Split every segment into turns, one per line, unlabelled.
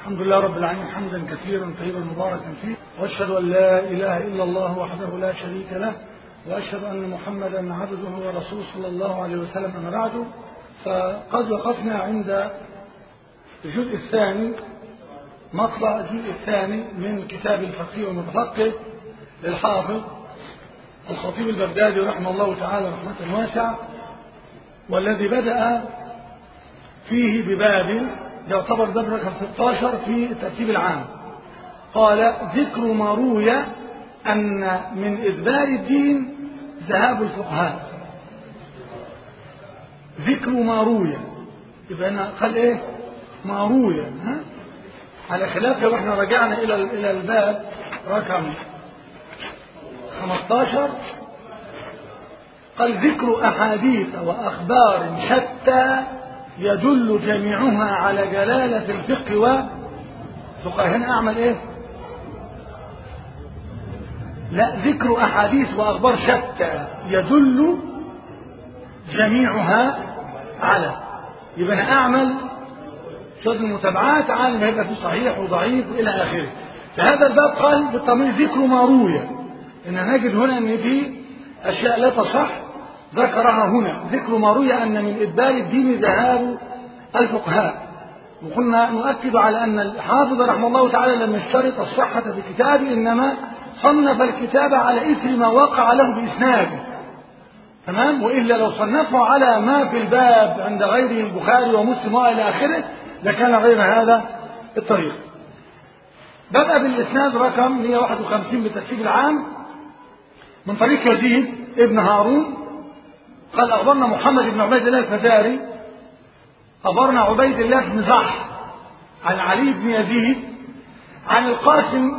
الحمد لله رب العالمين حمدا كثيرا طيبا مباركا فيه واشهد ان لا اله الا الله وحده لا شريك له واشهد ان محمدا عبده ورسوله صلى الله عليه وسلم اما بعد فقد وقفنا عند الجزء الثاني مطلع الجزء الثاني من كتاب الفقيه والمتفقه للحافظ الخطيب البغدادي رحمه الله تعالى رحمة واسعة والذي بدأ فيه بباب يعتبر باب رقم 16 في الترتيب العام قال ذكر ما روي أن من إدبار الدين ذهاب الفقهاء ذكر ما روي يبقى أنا قال إيه ما روي ها؟ على خلافه واحنا رجعنا إلى إلى الباب رقم 15 قال ذكر أحاديث وأخبار شتى يدل جميعها على جلالة الفقه وفقه هنا أعمل إيه لا ذكر أحاديث وأخبار شتى يدل جميعها على يبقى أنا أعمل شوية المتابعات على ما يبقى فيه صحيح وضعيف إلى آخره فهذا الباب قال بالتمريض ذكر ما روي إن نجد هنا أن في أشياء لا تصح ذكرها هنا ذكر ما روي أن من إدبار الدين ذهاب الفقهاء وقلنا نؤكد على أن الحافظ رحمه الله تعالى لم يشترط الصحة في كتابه إنما صنف الكتاب على إثر ما وقع له بإسناده تمام وإلا لو صنفه على ما في الباب عند غيره البخاري ومسلم وإلى آخره لكان غير هذا الطريق بدأ بالإسناد رقم 151 بالترتيب العام من طريق يزيد ابن هارون قال أخبرنا محمد بن عبيد الله الفزاري أخبرنا عبيد الله بن زح عن علي بن يزيد عن القاسم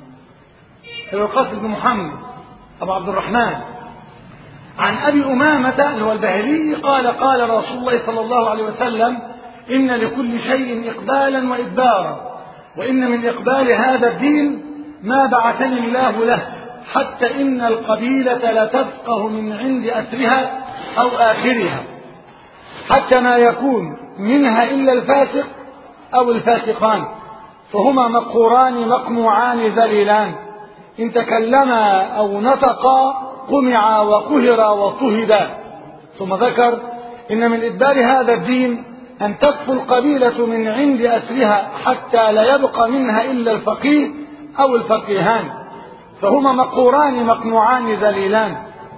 القاسم بن محمد أبو عبد الرحمن عن أبي أمامة اللي هو البهلي قال قال رسول الله صلى الله عليه وسلم إن لكل شيء إقبالا وإدبارا وإن من إقبال هذا الدين ما بعثني الله له حتى إن القبيلة لتفقه من عند أسرها أو آخرها حتى ما يكون منها إلا الفاسق أو الفاسقان فهما مقهوران مقموعان ذليلان إن تكلما أو نطقا قمعا وقهرا وطهدا ثم ذكر إن من إدبار هذا الدين أن تكفو القبيلة من عند أسرها حتى لا يبقى منها إلا الفقيه أو الفقيهان فهما مقهوران مقنوعان ذليلان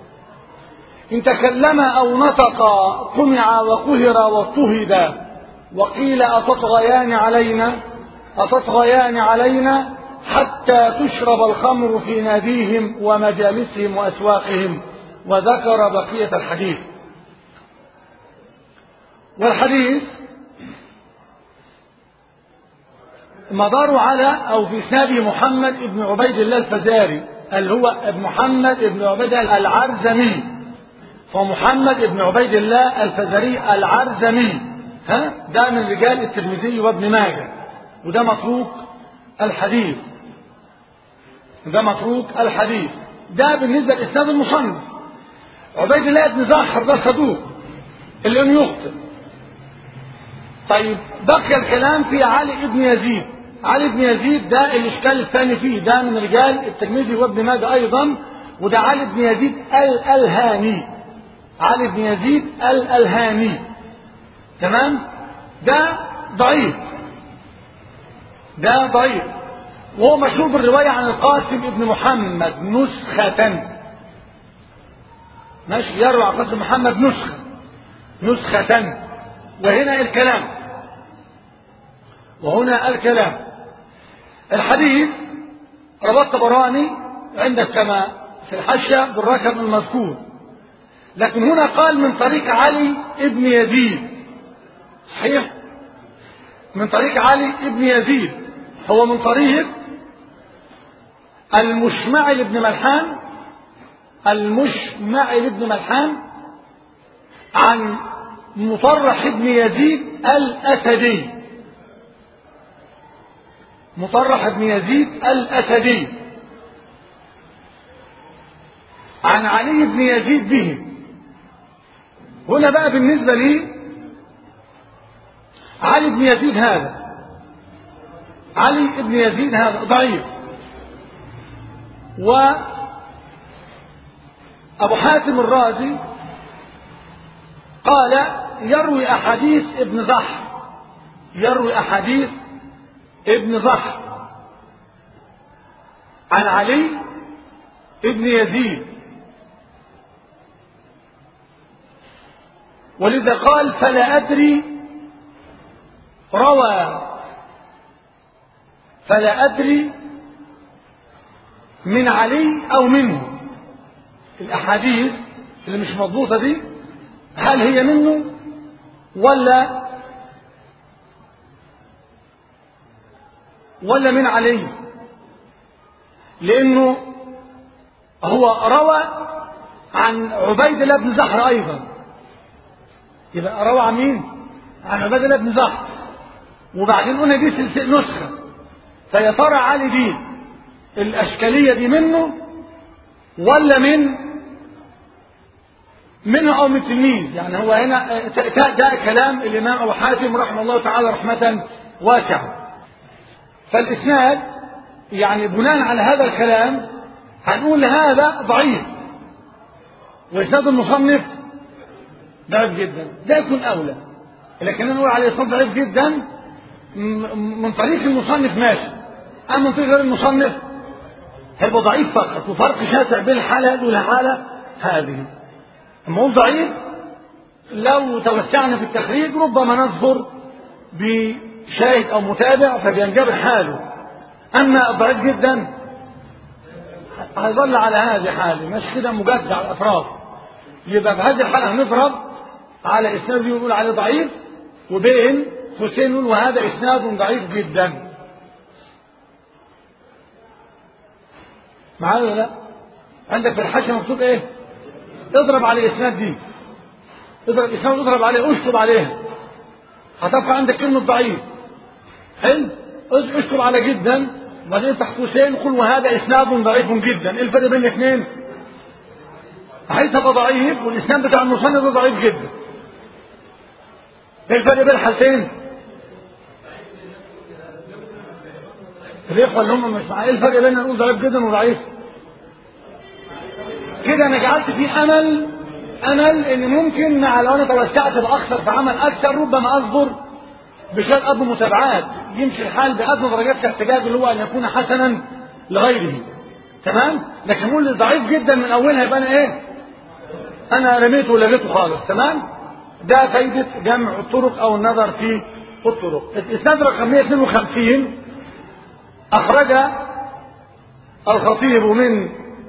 إن تكلما أو نطقا قمعا وقهرا واضطهدا وقيل أتطغيان علينا أتطغيان علينا حتى تشرب الخمر في ناديهم ومجالسهم وأسواقهم وذكر بقية الحديث والحديث مدار على أو في إسناده محمد بن عبيد الله الفزاري اللي هو محمد بن عبيد العرزمي فمحمد بن عبيد الله الفزاري العرزمي ها ده من رجال الترمذي وابن ماجه وده متروك الحديث ده متروك الحديث ده بالنسبة لإسناد المصنف عبيد الله بن زهر ده صدوق اللي أن يخطئ طيب بقي الكلام في علي بن يزيد علي بن يزيد ده الإشكال الثاني فيه ده من رجال الترمذي وابن ماجه أيضا وده علي بن يزيد الألهاني علي بن يزيد الألهاني تمام ده ضعيف ده ضعيف وهو مشهور بالرواية عن القاسم ابن محمد نسخة ماشي يروي عن القاسم محمد نسخة نسخة وهنا الكلام وهنا الكلام الحديث رواه الطبراني عندك كما في الحشة بالرقم المذكور لكن هنا قال من طريق علي ابن يزيد صحيح من طريق علي ابن يزيد هو من طريق المشمعل ابن ملحان المشمعل ابن ملحان عن مطرح ابن يزيد الأسدي مطرح ابن يزيد الأسدي عن علي بن يزيد به هنا بقى بالنسبة لي علي بن يزيد هذا علي بن يزيد هذا ضعيف و أبو حاتم الرازي قال يروي أحاديث ابن زحر يروي أحاديث ابن زحر عن علي ابن يزيد ولذا قال فلا أدري روى فلا أدري من علي أو منه الأحاديث اللي مش مضبوطة دي هل هي منه ولا ولا من علي لأنه هو روى عن عبيد الله بن زهر أيضا يبقى روى عن مين؟ عن عبيد الله بن زهر وبعدين قلنا دي سلسلة نسخة فيا ترى علي دي الأشكالية دي منه ولا من منه أو من تلميذ يعني هو هنا ده كلام الإمام أبو حاتم رحمه الله تعالى رحمة واسعة فالإسناد يعني بناء على هذا الكلام هنقول هذا ضعيف وإسناد المصنف ضعيف جدا ده يكون أولى لكن نقول عليه إسناد ضعيف جدا من طريق المصنف ماشي أما من طريق غير المصنف هيبقى ضعيف فقط وفرق شاسع بين الحالة هذه والحالة هذه أما هو ضعيف لو توسعنا في التخريج ربما نظفر بشاهد أو متابع فبينجبر حاله أما ضعيف جدا هيظل على هذه حاله مش كده مجدد على الأطراف يبقى في هذه الحالة هنضرب على إسناد يقول عليه ضعيف وبين حسين وهذا إسناد ضعيف جدا معايا ولا لا؟ عندك في الحاشية مكتوب إيه؟ اضرب على الإسناد دي اضرب الإسناد اضرب عليه اشطب عليها هتبقى عندك كلمة ضعيف حلو اشطب على جدا وبعدين افتح قوسين قل وهذا إسناد ضعيف جدا ايه الفرق بين الاثنين؟ حيث ابقى ضعيف والإسناد بتاع المصنف ده ضعيف جدا ايه الفرق بين الحالتين؟ الإخوة اللي هم مش معايا ايه الفرق بين نقول ضعيف جدا وضعيف؟ كده انا جعلت فيه امل امل ان ممكن مع لو انا توسعت باكثر في عمل اكثر ربما اصبر بشويه اب متابعات يمشي الحال بادنى درجات الاحتجاج اللي هو ان يكون حسنا لغيره تمام لكن نقول ضعيف جدا من اولها يبقى انا ايه انا رميته ولغيته خالص تمام ده فايده جمع الطرق او النظر في الطرق الاسناد رقم 152 اخرج الخطيب من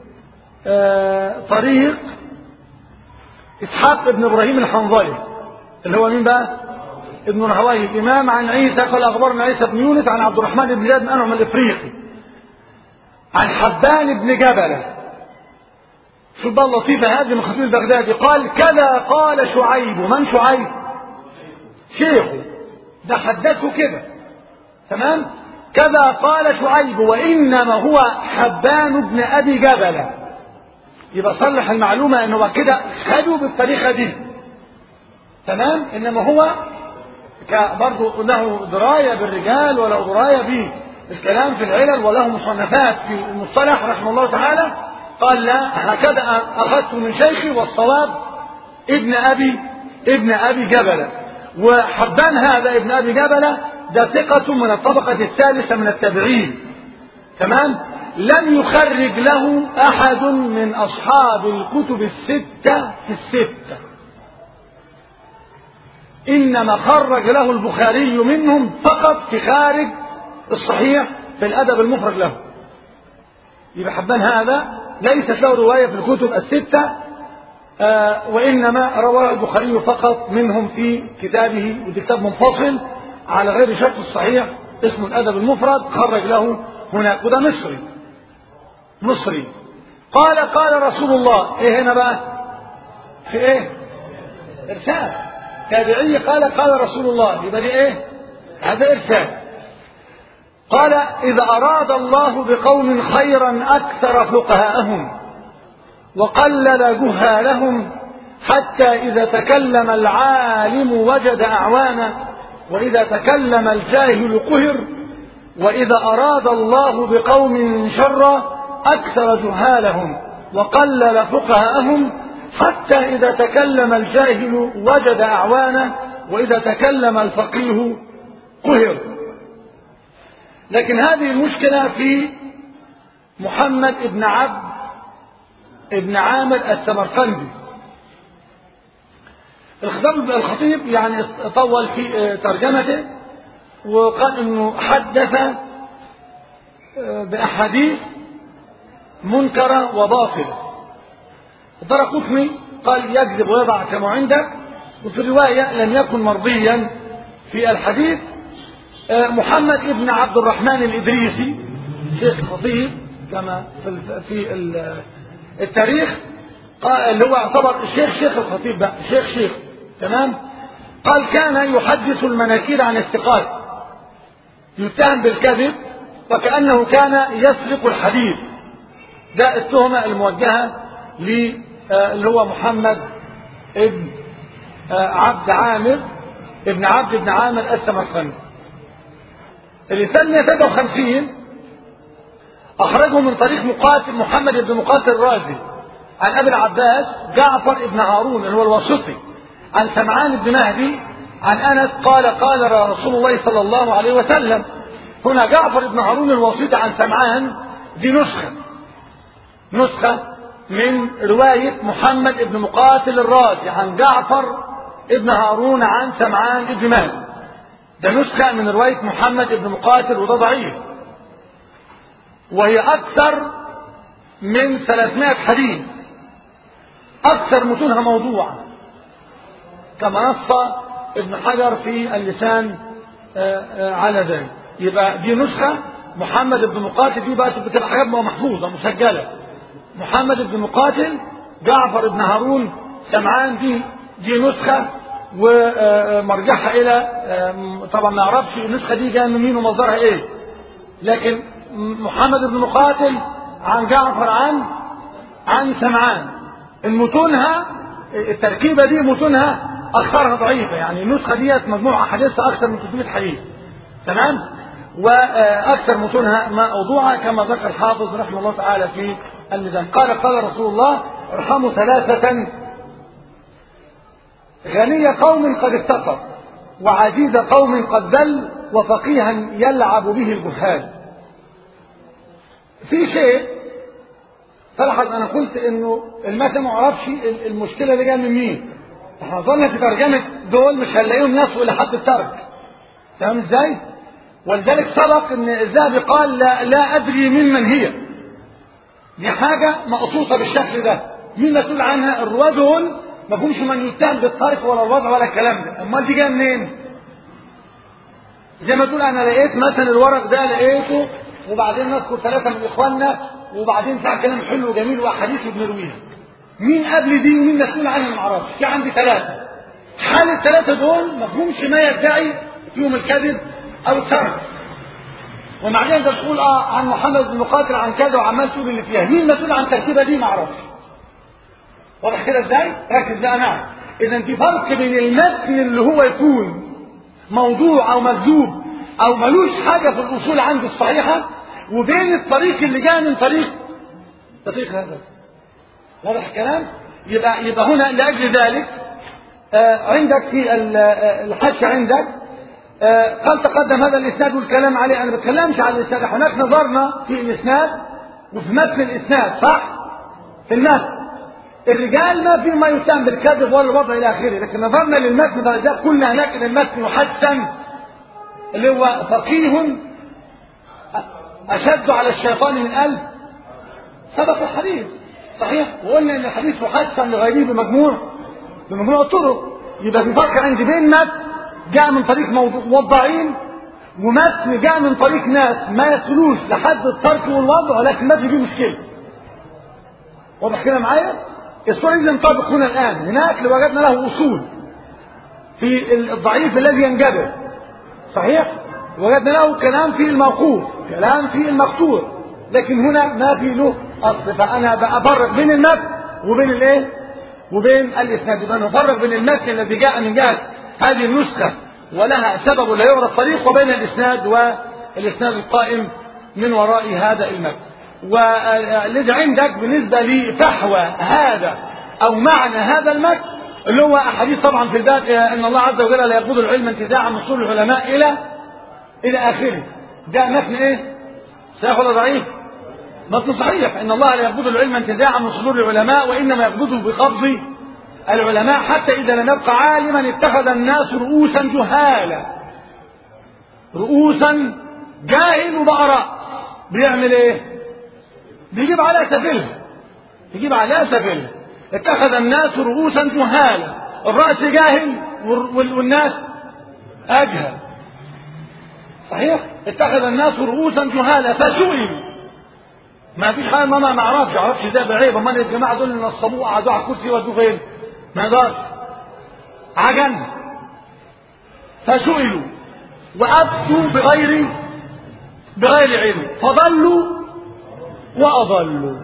طريق إسحاق بن إبراهيم الحنظلي اللي هو مين بقى؟ ابن الهوي الإمام عن عيسى قال أخبرنا عيسى بن يونس عن عبد الرحمن بن زياد بن أنعم الإفريقي عن حبان بن جبلة شوف بقى اللطيفة هذه من خطيب البغدادي قال كذا قال شعيب من شعيب؟ شيخه ده حدثه كده تمام؟ كذا قال شعيب وإنما هو حبان بن أبي جبلة يبقى صلح المعلومة انه كده خدوا بالطريقة دي تمام انما هو برضه له دراية بالرجال وله دراية بالكلام في العلل وله مصنفات في المصطلح رحمه الله تعالى قال لا هكذا اخذت من شيخي والصواب ابن ابي ابن ابي جبلة وحبان هذا ابن ابي جبلة ده ثقة من الطبقة الثالثة من التابعين تمام لم يخرج له أحد من أصحاب الكتب الستة في الستة إنما خرج له البخاري منهم فقط في خارج الصحيح في الأدب المفرد له يبقى حبان هذا ليست له رواية في الكتب الستة آه وإنما رواه البخاري فقط منهم في كتابه وده كتاب منفصل على غير شرط الصحيح اسمه الأدب المفرد خرج له هناك وده مصري مصري قال قال رسول الله ايه هنا بقى في ايه ارسال تابعي قال قال رسول الله يبقى دي ايه هذا ارسال قال اذا اراد الله بقوم خيرا اكثر فقهاءهم وقلل جهالهم حتى اذا تكلم العالم وجد اعوانا واذا تكلم الجاهل قهر وإذا أراد الله بقوم شرا أكثر جهالهم وقلل فقهاءهم حتى إذا تكلم الجاهل وجد أعوانه وإذا تكلم الفقيه قهر لكن هذه المشكلة في محمد ابن عبد ابن عامر السمرقندي الخطاب الخطيب يعني طول في ترجمته وقال انه حدث باحاديث منكره وباطله الدرقطني قال يكذب ويضع كما عندك وفي الروايه لم يكن مرضيا في الحديث محمد ابن عبد الرحمن الادريسي شيخ خطيب كما في في التاريخ قال اللي هو يعتبر الشيخ شيخ الخطيب بقى شيخ شيخ تمام قال كان يحدث المناكير عن الثقات يتهم بالكذب وكأنه كان يسرق الحديث ده التهمة الموجهة اللي هو محمد ابن عبد عامر ابن عبد ابن عامر السمرقندي الإنسان 157 أخرجه من طريق مقاتل محمد بن مقاتل الرازي عن أبي العباس جعفر بن هارون اللي هو الواسطي عن سمعان بن مهدي عن أنس قال قال رسول الله صلى الله عليه وسلم هنا جعفر بن هارون الواسطي عن سمعان دي نسخة نسخة من رواية محمد بن مقاتل الرازي عن جعفر ابن هارون عن سمعان بن مهدي ده نسخة من رواية محمد بن مقاتل وده ضعيف وهي أكثر من 300 حديث أكثر متونها موضوعة كما نص ابن حجر في اللسان على ذلك يبقى دي نسخة محمد بن مقاتل دي بقى بتبقى حاجات محفوظة مسجلة محمد بن مقاتل جعفر بن هارون سمعان دي دي نسخة ومرجعها إلى طبعا ما نعرفش النسخة دي جاية من مين ومصدرها إيه لكن محمد بن مقاتل عن جعفر عن عن سمعان المتونها التركيبة دي متونها أكثرها ضعيفة يعني النسخة ديت مجموعة أحاديثها أكثر من 300 حديث تمام وأكثر متونها موضوعة كما ذكر الحافظ رحمه الله تعالى في الميزان قال قال رسول الله ارحموا ثلاثة غني قوم قد اتقى وعزيز قوم قد ذل وفقيها يلعب به الجهال في شيء فلحظ انا قلت انه المثل ما اعرفش المشكله دي جايه من مين احنا ظلنا في ترجمه دول مش هنلاقيهم يصلوا الى حد الترك تمام ازاي ولذلك سبق ان الذهبي قال لا, لا ادري ممن هي دي حاجه مقصوصه بالشكل ده مين مسؤول عنها الرواه دول ما فيهمش من يتهم بالترك ولا الوضع ولا الكلام ده امال دي جايه منين زي ما تقول انا لقيت مثلا الورق ده لقيته وبعدين نذكر ثلاثه من اخواننا وبعدين ساعه كلام حلو وجميل واحاديث وبنرويها مين قبل دي ومين مسؤول عنها ما اعرفش في عندي ثلاثه حال الثلاثه دول ما فيهمش ما يدعي فيهم الكذب او الترك وبعدين انت تقول اه عن محمد بن مقاتل عن كذا وعمال تقول اللي فيها مين مسؤول عن التركيبه دي ما اعرفش واضح كده ازاي ركز بقى معي اذا في فرق بين المتن اللي هو يكون موضوع او مكذوب او ملوش حاجه في الاصول عندي الصحيحه وبين الطريق اللي جاي من طريق طريق هذا واضح الكلام يبقى يبقى هنا لاجل ذلك آه عندك في الحاشيه عندك آه قال تقدم هذا الاسناد والكلام عليه انا ما بتكلمش عن الاسناد هناك نظرنا في الاسناد وفي متن الاسناد صح في المتن الرجال ما في ما يتهم بالكذب ولا الوضع الى اخره لكن نظرنا للمتن ده قلنا هناك ان المتن يحسن اللي هو فقيه اشد على الشيطان من ألف سبق الحديث صحيح وقلنا ان الحديث محسن لغيره بمجموع بمجموع الطرق يبقى في فرق عندي بين متن جاء من طريق موضعين ومتن جاء من طريق ناس ما يصلوش لحد الترك والوضع ولكن ما فيه مشكله واضح كده معايا الصورة دي تنطبق هنا الآن هناك وجدنا له أصول في الضعيف الذي ينجبر صحيح وجدنا له كلام في الموقوف كلام في المقطوع لكن هنا ما في له أصل فأنا بفرق بين المتن وبين الإيه وبين الإسناد يبقى نفرق بين المتن الذي جاء من جهة هذه النسخة ولها سبب لا يعرف طريق وبين الإسناد الإسناد القائم من وراء هذا المتن والذي عندك بالنسبة لفحوى هذا أو معنى هذا المتن اللي هو أحاديث طبعا في الباب أن الله عز وجل لا يقبض العلم انتزاعا من صدور العلماء إلى إلى آخره ده متن إيه؟ صحيح ولا ضعيف؟ متن صحيح ان الله لا يقبض العلم انتزاعا من صدور العلماء وانما يقبضه بقبض العلماء حتى اذا لم يبقى عالما اتخذ الناس رؤوسا جهالا رؤوسا جاهل وبقى راس بيعمل ايه؟ بيجيب عليها سفله يجيب عليها سفله اتخذ الناس رؤوسا جهالا الراس جاهل والناس اجهل صحيح اتخذ الناس رؤوسا جهالا فسئلوا ما فيش حاجه ماما ما اعرفش ما اعرفش ده بعيب امال الجماعه دول اللي نصبوه قعدوا على الكرسي ودوه فين؟ ما يقدرش عجن فسئلوا وافتوا بغير بغير علم فضلوا واضلوا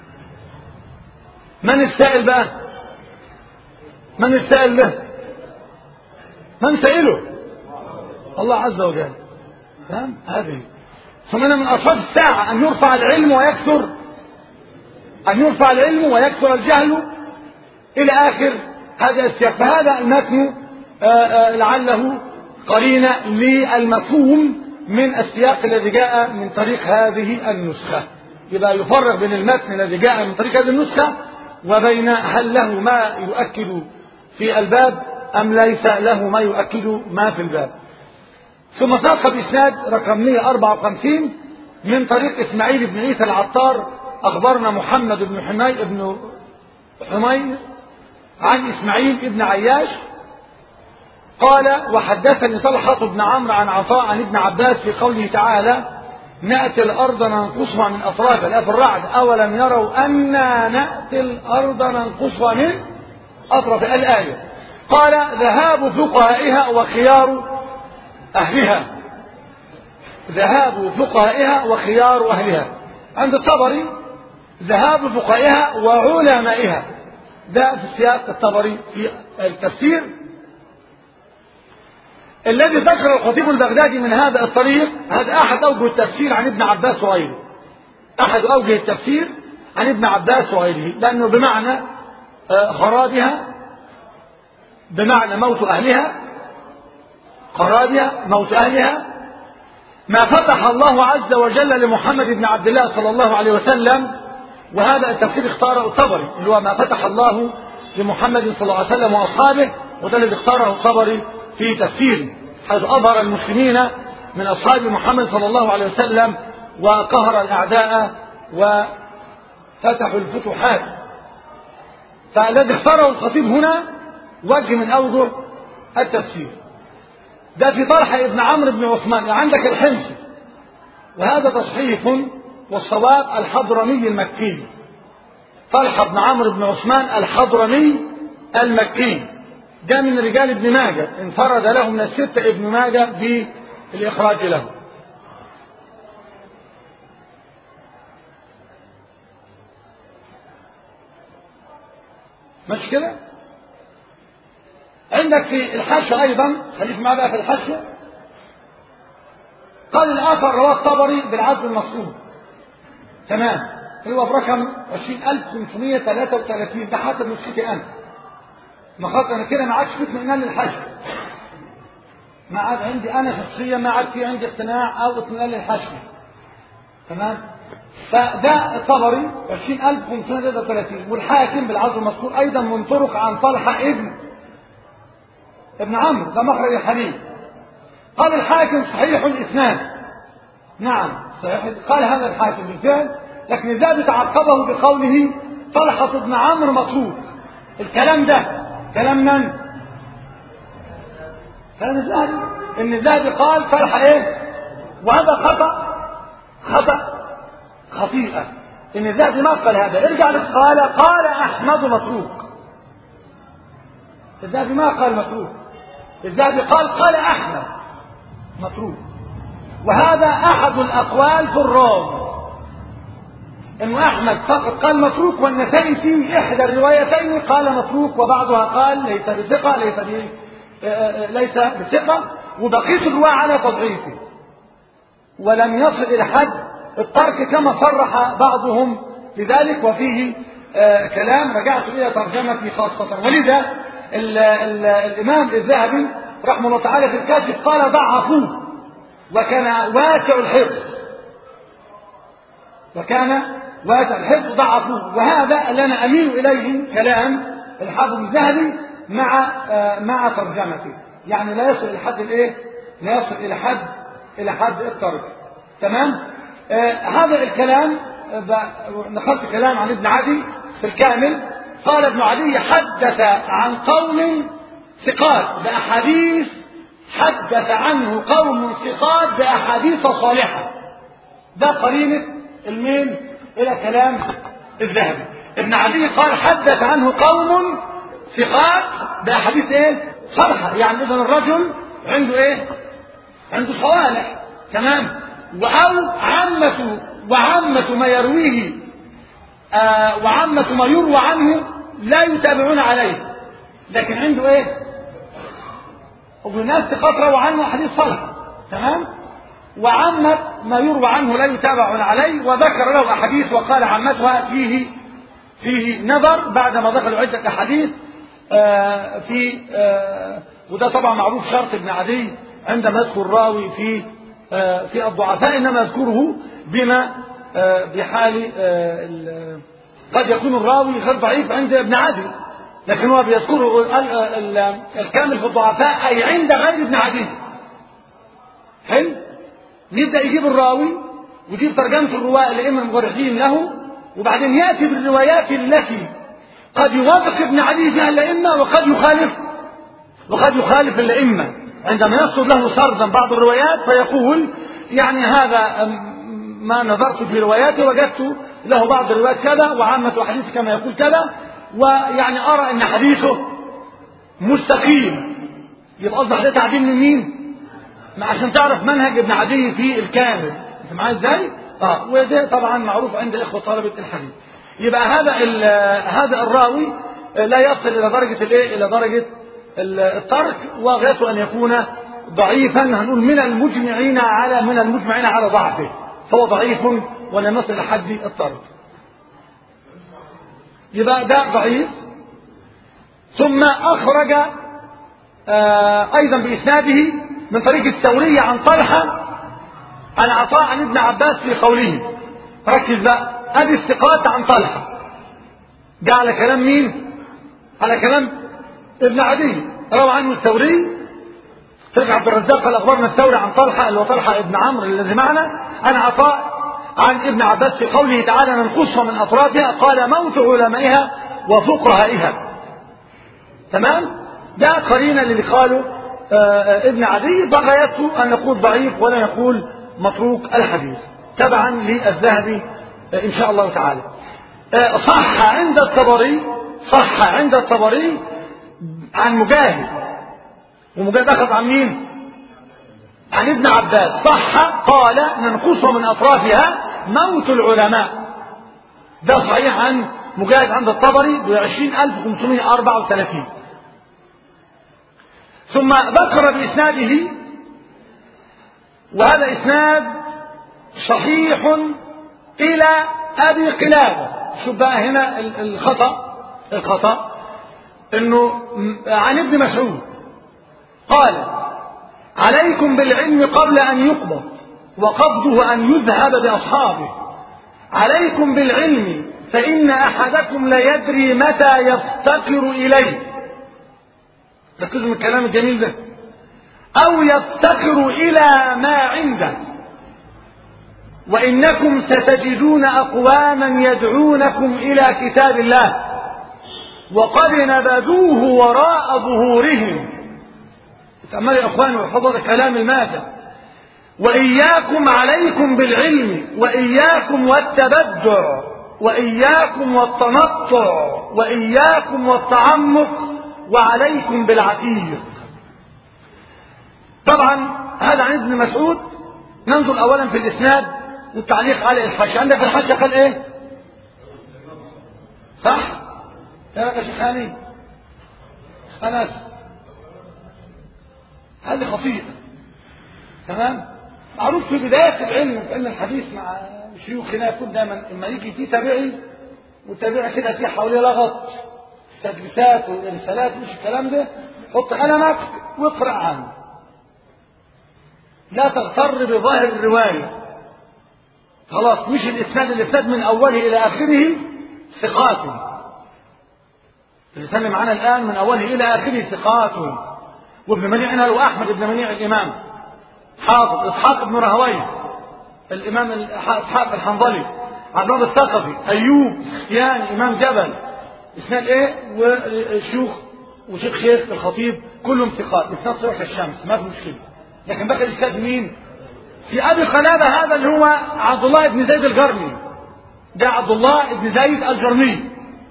من السائل بقى؟ من السائل ده؟ من سائله؟ الله عز وجل فاهم؟ هذه فمن من أشراط الساعة أن يرفع العلم ويكثر أن يرفع العلم ويكثر الجهل إلى آخر هذا السياق فهذا المتن لعله قرينة للمفهوم من السياق الذي جاء من طريق هذه النسخة يبقى يفرق بين المتن الذي جاء من طريق هذه النسخة وبين هل له ما يؤكد في الباب أم ليس له ما يؤكد ما في الباب ثم ساق بإسناد رقم 154 من طريق إسماعيل بن عيسى العطار أخبرنا محمد بن حمي بن حمي عن إسماعيل بن عياش قال وحدثني طلحة بن عمرو عن عطاء عن ابن عباس في قوله تعالى نأتي الأرض ننقصها من أطرافها لا في الرعد أولم يروا أنا نأتي الأرض ننقصها من أطراف الآية قال ذهاب فقهائها وخيار أهلها ذهاب فقهائها وخيار أهلها عند الطبري ذهاب فقهائها وعلمائها ده في سياق الطبري في التفسير الذي ذكر الخطيب البغدادي من هذا الطريق هذا أحد أوجه التفسير عن ابن عباس وغيره أحد أوجه التفسير عن ابن عباس وغيره لأنه بمعنى خرابها بمعنى موت أهلها خرابها موت أهلها ما فتح الله عز وجل لمحمد بن عبد الله صلى الله عليه وسلم وهذا التفسير اختاره الطبري اللي هو ما فتح الله لمحمد صلى الله عليه وسلم وأصحابه وده الذي اختاره الطبري في تفسيره حيث أظهر المسلمين من أصحاب محمد صلى الله عليه وسلم وقهر الأعداء وفتحوا الفتوحات فالذي اختاره الخطيب هنا وجه من أوجه التفسير ده في طلحة ابن عمرو بن عثمان يعني عندك الحمصي وهذا تصحيح والصواب الحضرمي المكي طلحة بن عمرو بن عثمان الحضرمي المكي ده من رجال ابن ماجه انفرد له من الستة ابن ماجه بالإخراج له مش كده عندك في الحاشية أيضا خليك معاه بقى في الحاشية قال الآخر رواه الطبري بالعزم المصروف تمام هو برقم 20533 ده حسب نسختي أنا ما خاطر أنا كده ما عادش في اطمئنان للحاشية ما عاد عندي أنا شخصيا ما عاد في عندي اقتناع أو اطمئنان للحاشية تمام فده الطبري 20533 والحاكم بالعزم المذكور أيضا من طرق عن طلحة ابن ابن عمرو ده مخرج الحديث قال الحاكم صحيح الإسناد نعم صحيح قال هذا الحاكم بالفعل لكن الذهبي تعقبه بقوله طلحة بن عمرو مطلوب الكلام ده كلام من؟ كلام الذهبي ان الذهبي قال طلحة ايه؟ وهذا خطأ خطأ خطيئة ان الذهبي ما قال هذا ارجع قال قال احمد متروك الذهبي ما قال متروك الذهبي قال قال احمد متروك وهذا احد الاقوال في الراوي انه احمد فقط قال متروك والنسائي في احدى الروايتين قال متروك وبعضها قال ليس بثقه ليس ب... ليس بثقه وبقيه الرواه على تضعيفه ولم يصل إلى حد الترك كما صرح بعضهم بذلك وفيه آه كلام رجعت إلى ترجمتي خاصة ولذا ال ال الإمام الذهبي رحمه الله تعالى في الكاتب قال ضعفوه وكان واسع الحفظ وكان واسع الحفظ ضعفوه وهذا اللي أنا أميل إليه كلام الحافظ الذهبي مع آه مع ترجمته يعني لا يصل إلى حد الإيه؟ لا يصل إلى حد إلى حد الترك تمام؟ آه هذا الكلام نقلت كلام عن ابن عدي في الكامل قال ابن عدي حدث عن قوم ثقات بأحاديث حدث عنه قوم ثقات بأحاديث صالحة ده قرينة الميل إلى كلام الذهبي ابن عدي قال حدث عنه قوم ثقات بأحاديث ايه صالحة يعني إذا الرجل عنده ايه عنده صوالح تمام أو عامة وعامة ما يرويه آه وعامة ما يروى عنه لا يتابعون عليه لكن عنده ايه وناس ثقات روى عنه حديث صالحة تمام وعامة ما يروى عنه لا يتابعون عليه وذكر له أحاديث وقال عامتها فيه فيه نظر بعدما ذكروا عدة أحاديث آه في آه وده طبعا معروف شرط ابن عدي عندما يذكر الراوي في آه في الضعفاء إنما يذكره بما بحال قد يكون الراوي غير ضعيف عند ابن عدي لكن هو بيذكره الكامل في الضعفاء أي عند غير ابن عدي حلو يبدأ يجيب الراوي ويجيب ترجمة الرواة الأئمة المغرحين له وبعدين يأتي بالروايات التي قد يوافق ابن عدي فيها الأئمة وقد يخالف وقد يخالف الأئمة عندما يصل له سردا بعض الروايات فيقول يعني هذا ما نظرت في رواياته وجدت له بعض الروايات كذا وعامة حديثه كما يقول كذا ويعني أرى أن حديثه مستقيم يبقى أصبح ده تعديل من مين؟ عشان تعرف منهج ابن عدي في الكامل انت معايا ازاي؟ اه وده طبعا معروف عند اخوه طلبه الحديث يبقى هذا هذا الراوي لا يصل الى درجه الايه؟ الى درجه الترك وغايته ان يكون ضعيفا هنقول من المجمعين على من المجمعين على ضعفه فهو ضعيف ولم يصل إلى حد الطرد يبقى ده ضعيف ثم أخرج آه أيضا بإسناده من طريق الثورية عن طلحة عن عطاء عن ابن عباس في قوله ركز بقى أدي الثقات عن طلحة ده على كلام مين؟ على كلام ابن عدي روى عنه الثوري ترجع عبد الرزاق قال اخبرنا الثوري عن طلحه اللي هو طلحه ابن عمرو الذي معنا عن عطاء عن ابن عباس في قوله تعالى ننقصها من اطرافها قال موت علمائها وفقهائها تمام ده قرينه اللي قاله ابن عدي بغيته ان نقول ضعيف ولا نقول متروك الحديث تبعا للذهبي ان شاء الله تعالى صح عند الطبري صح عند الطبري عن مجاهد ومجاهد أخذ عن مين عن ابن عباس صح قال ننقصها من أطرافها موت العلماء ده صحيح عن مجاهد عند الطبري ب 20534 ثم ذكر بإسناده وهذا إسناد صحيح إلى أبي قلابة شوف بقى هنا الخطأ الخطأ إنه عن ابن مسعود قال عليكم بالعلم قبل أن يقبض وقبضه أن يذهب بأصحابه عليكم بالعلم فإن أحدكم لا يدري متى يفتقر إليه ركزوا من الكلام الجميل ده أو يفتقر إلى ما عنده وإنكم ستجدون أقواما يدعونكم إلى كتاب الله وقد نبذوه وراء ظهورهم تأمل يا إخواني وحفظوا هذا كلام الماتع وإياكم عليكم بالعلم وإياكم والتبدع وإياكم والتنطع وإياكم والتعمق وعليكم بالعتيق طبعا هذا عن ابن مسعود ننظر أولا في الإسناد والتعليق على الحاشية عندك في الحاشية قال إيه صح يا شيخاني خلاص هذه خطيئة تمام معروف في بداية العلم في علم الحديث مع شيوخنا يكون دايما لما يجي في تابعي والتابعي كده في حواليه لغط تدريسات ورسالات مش الكلام ده حط قلمك واقرأ عنه لا تغتر بظاهر الرواية خلاص مش الإسناد الإسناد من أوله إلى آخره ثقات اللي معانا الآن من أوله إلى آخره ثقات وابن منيع هنا وأحمد بن منيع الإمام حافظ إسحاق بن راهويه الإمام إسحاق الحنظلي عبد الله الثقفي أيوب سفيان إمام جبل إسناد إيه وشيوخ وشيخ شيخ الخطيب كلهم ثقات إسناد صحيح الشمس ما في مشكلة لكن بقى الإسناد مين؟ في أبي قلابة هذا اللي هو عبد الله بن زيد الجرمي ده عبد الله بن زيد الجرمي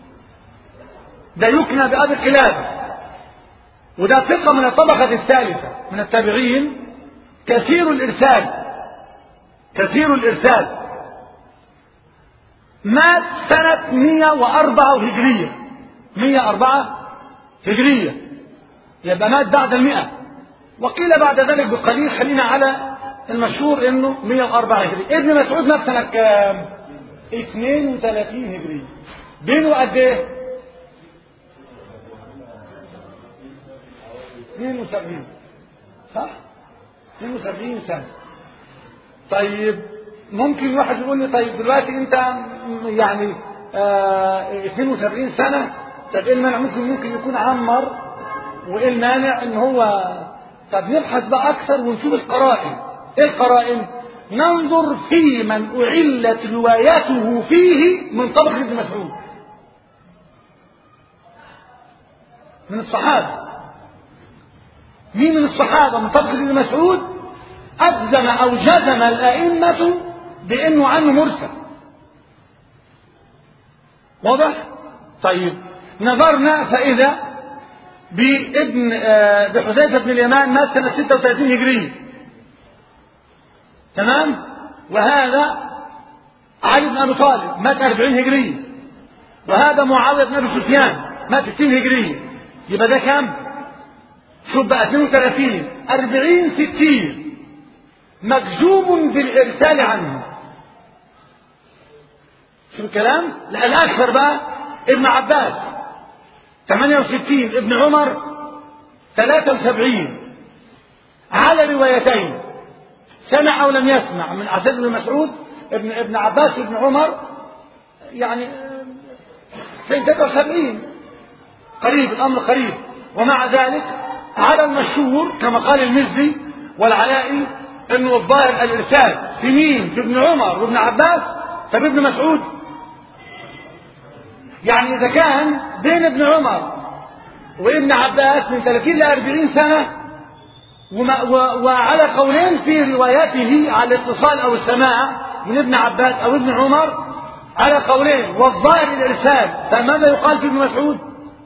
ده يكنى بأبي قلابة وده ثقة من الطبقة الثالثة من التابعين كثير الإرسال كثير الإرسال مات سنة 104 هجرية 104 هجرية يبقى مات بعد المئة وقيل بعد ذلك بقليل خلينا على المشهور انه 104 هجري ابن مسعود مات سنة كام 32 هجري بينه قد ايه 72 صح 72 سنة طيب ممكن واحد يقول لي طيب دلوقتي انت يعني آه 72 سنة طب ايه المانع ممكن ممكن يكون عمر وايه المانع ان هو طب نبحث بقى اكثر ونشوف القرائن ايه القرائن ننظر في من اعلت روايته فيه من طبق ابن مسعود من الصحابه مين من الصحابه من طبق ابن مسعود اجزم او جزم الائمه بانه عنه مرسل واضح طيب نظرنا فاذا بابن بحذيفه بن اليمان مات سنه 36 هجريه تمام وهذا علي بن ابي طالب مات 40 هجريه وهذا معاويه بن ابي سفيان مات 60 هجريه يبقى ده كام شوف بقى 32 40 60 مجزوم بالارسال عنه شوف الكلام لا الاكثر بقى ابن عباس 68 ابن عمر 73 على روايتين سمع او لم يسمع من عبد بن مسعود ابن ابن عباس وابن عمر يعني 73 قريب الامر قريب ومع ذلك على المشهور كما قال المزي والعلائي انه الظاهر الارسال في مين؟ في ابن عمر وابن عباس طب ابن مسعود يعني اذا كان بين ابن عمر وابن عباس من 30 ل 40 سنه وما و وعلى قولين في روايته على الاتصال او السماع من ابن عباس او ابن عمر على قولين والظاهر الارسال فماذا يقال في ابن مسعود؟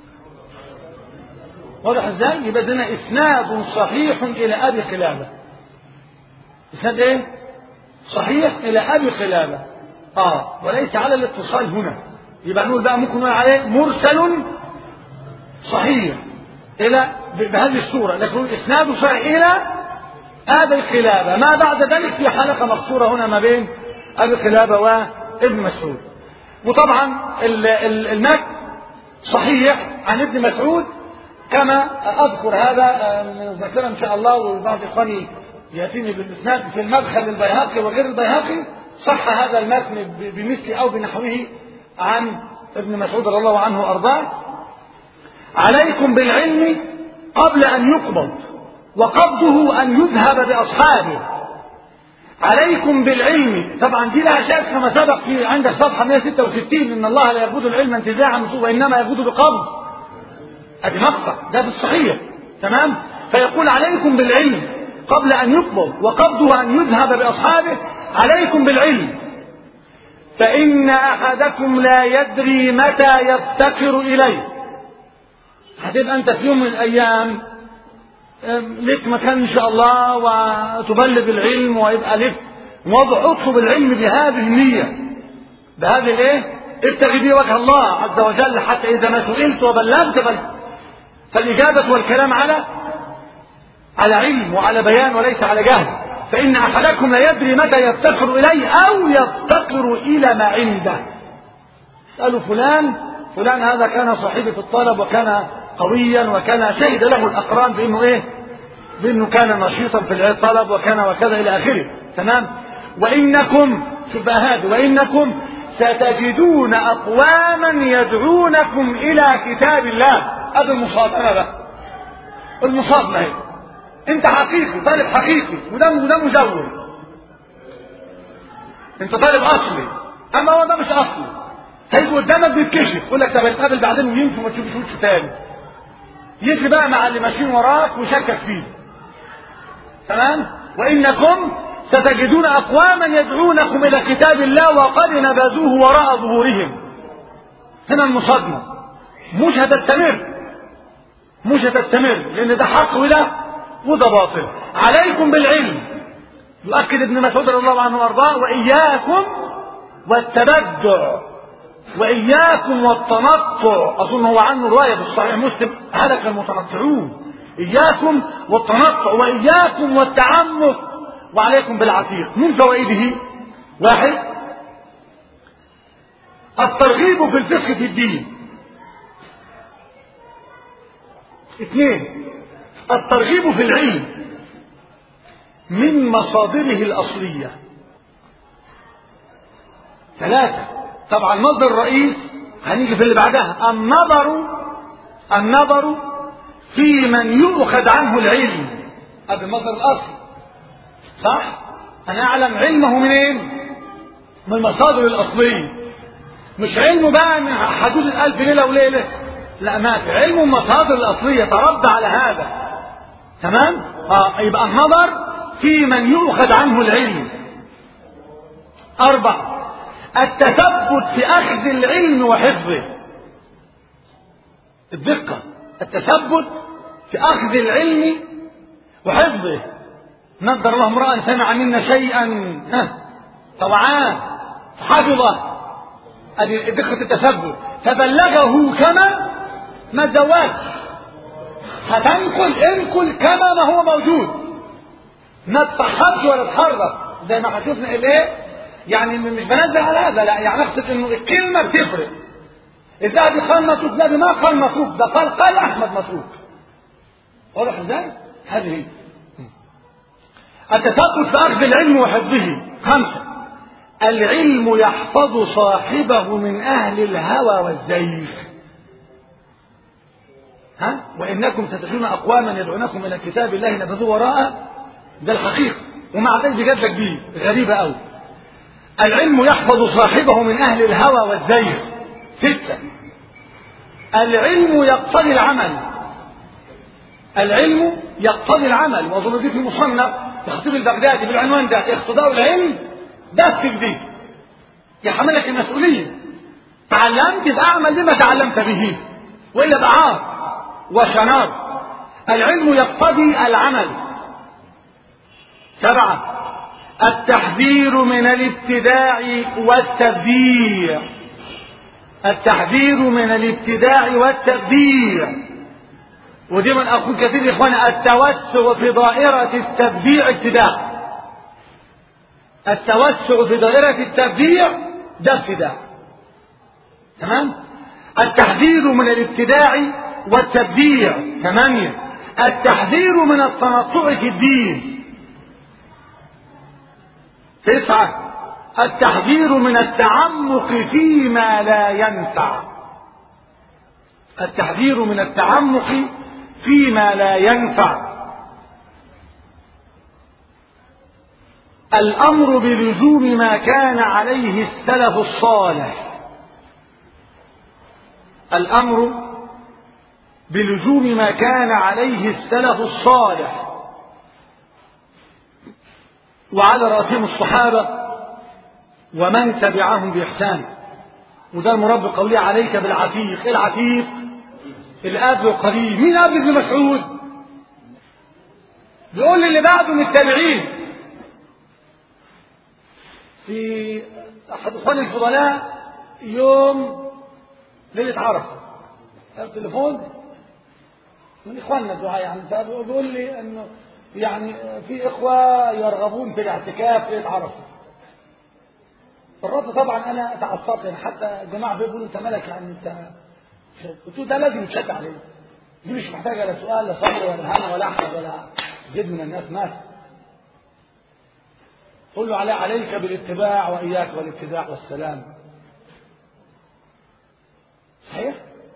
واضح ازاي؟ يبقى لنا اسناد صحيح الى ابي قلابه. اسناد ايه؟ صحيح الى ابي قلابه. اه وليس على الاتصال هنا. يبقى نقول بقى ممكن نقول عليه مرسل صحيح الى بهذه الصوره لكن اسناده صحيح الى ابي قلابه ما بعد ذلك في حلقه مقصوره هنا ما بين ابي قلابه وابن مسعود. وطبعا المتن صحيح عن ابن مسعود كما اذكر هذا من الذاكره ان شاء الله وبعض اخواني ياتيني بالاسناد في المدخل البيهقي وغير البيهقي صح هذا المتن بمثل او بنحوه عن ابن مسعود رضي الله عنه وارضاه عليكم بالعلم قبل ان يقبض وقبضه ان يذهب باصحابه عليكم بالعلم طبعا دي لها شاهد كما سبق في عندك صفحه 166 ان الله لا يقبض العلم انتزاعا وانما يقبض بقبض ادي مقطع ده في الصحيح تمام فيقول عليكم بالعلم قبل ان يقبض وقبضه ان يذهب باصحابه عليكم بالعلم فان احدكم لا يدري متى يفتقر اليه هتبقى انت في يوم من الايام لك مكان ان شاء الله وتبلغ العلم ويبقى لك وضع اطلب العلم بهذه النيه بهذه الايه ابتغي به وجه الله عز وجل حتى اذا ما سئلت وبلغت بل فالإجابة والكلام على على علم وعلى بيان وليس على جهل فإن أحدكم لا يدري متى يفتقر إليه أو يفتقر إلى ما عنده اسألوا فلان فلان هذا كان صاحبي في الطلب وكان قويا وكان شهد له الأقران بأنه إيه بأنه كان نشيطا في الطلب وكان وكذا إلى آخره تمام وإنكم شوف بقى هذا وإنكم ستجدون أقواما يدعونكم إلى كتاب الله هذا المصادمة بقى المصادمة هي أنت حقيقي طالب حقيقي وده وده مزور أنت طالب أصلي أما هو ده مش أصلي هيجي قدامك بيتكشف يقول لك طب نتقابل بعدين ويمشي وما تشوفش تاني يجري بقى مع اللي ماشيين وراك ويشكك فيه تمام وإنكم ستجدون أقواما يدعونكم إلى كتاب الله وقد نبذوه وراء ظهورهم هنا المصادمة مش هتستمر مش هتستمر لأن ده حق وده وده باطل عليكم بالعلم يؤكد ابن مسعود رضي الله عنه وارضاه وإياكم والتبدع وإياكم والتنطع أظن هو عنه رواية في الصحيح مسلم هلك المتنطعون إياكم والتنطع وإياكم والتعمق وعليكم بالعتيق من فوائده واحد الترغيب في الفقه في الدين اثنين الترغيب في العلم من مصادره الأصلية ثلاثة طبعا المصدر الرئيس هنيجي في اللي بعدها النظر النظر في من يؤخذ عنه العلم هذا المصدر الأصلي صح أنا أعلم علمه منين من المصادر الأصلية مش علمه بقى من حدود الألف ليلة وليلة لا ما في علمه المصادر الأصلية تربى على هذا تمام آه يبقى النظر في من يؤخذ عنه العلم أربعة التثبت في أخذ العلم وحفظه الدقة التثبت في أخذ العلم وحفظه نظر الله امرأ سمع منا شيئا طوعان حفظه هذه دقة التثبت فبلغه كما ما زواج هتنقل انقل كما ما هو موجود ما تصحبش ولا تحرك زي ما هتشوفنا الايه يعني مش بنزل على هذا لا يعني اقصد انه الكلمه بتفرق الذهبي قال متروك لا ما قال متروك ده قال قال احمد متروك واضح ازاي؟ هذه هي التثبت في اخذ العلم وحفظه خمسه العلم يحفظ صاحبه من اهل الهوى والزيف ها وانكم ستجدون اقواما يدعونكم الى كتاب الله نبذوه وراء ده الحقيقه ومع ذلك بجد لك بيه غريبه قوي العلم يحفظ صاحبه من اهل الهوى والزيف سته العلم يقتضي العمل العلم يقتضي العمل واظن دي في مصنف تخطيب البغدادي بالعنوان ده اقتضاء العلم ده السجدي يحملك المسؤوليه تعلمت يبقى اعمل بما تعلمت به والا بعار وشنار العلم يقتضي العمل سبعة التحذير من الابتداع والتبديع التحذير من الابتداع والتبديع ودي من أقول كثير يا إخواني التوسع في دائرة التبديع ابتداع التوسع في دائرة التبديع ده ابتداع تمام التحذير من الابتداع والتبديع ثمانية التحذير من التنطع في الدين تسعة التحذير من التعمق فيما لا ينفع التحذير من التعمق فيما لا ينفع الأمر بلزوم ما كان عليه السلف الصالح الأمر بلزوم ما كان عليه السلف الصالح وعلى رأسهم الصحابة ومن تبعهم بإحسان وده المربي قولي عليك بالعتيق إيه العتيق الاب القريب مين اب ابن مسعود بيقول لي اللي بعده من التابعين في احد اخوان الفضلاء يوم ليله عرفه التليفون من اخواننا الدعاء يعني فبيقول لي انه يعني في إخوة يرغبون في الاعتكاف يتعرفوا الرد طبعا أنا تعصبت يعني حتى الجماعة بيقولوا أنت ملك يعني أنت قلت له ده لازم يتشد عليه دي مش محتاجة لا سؤال لا صبر ولا هم ولا أحد ولا زيد من الناس مات قل له علي عليك بالاتباع وإياك والاتباع والسلام صحيح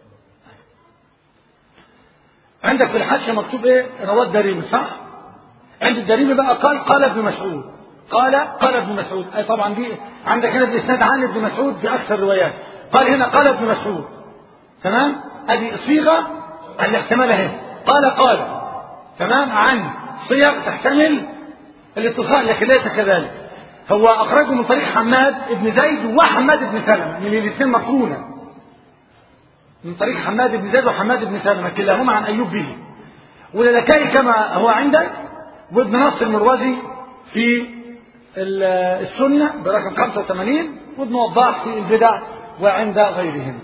عندك في الحج مكتوب ايه رواه الدريمي صح عند الدريمي بقى قال قال ابن مسعود قال قال ابن مسعود اي طبعا دي عندك هنا الاسناد عن ابن مسعود في اكثر الروايات قال هنا قال ابن مسعود تمام ادي صيغه الاحتمال اهي قال قال تمام عن صيغ تحتمل الاتصال لكن ليس كذلك هو اخرجه من طريق حماد بن زيد وحماد بن سلمه من الاثنين مقرونه من طريق حماد بن زيد وحماد بن سلمة كلاهما عن أيوب به وللكائي كما هو عندك وابن نصر المروزي في السنة برقم 85 وابن وضاح في البدع وعند غيرهم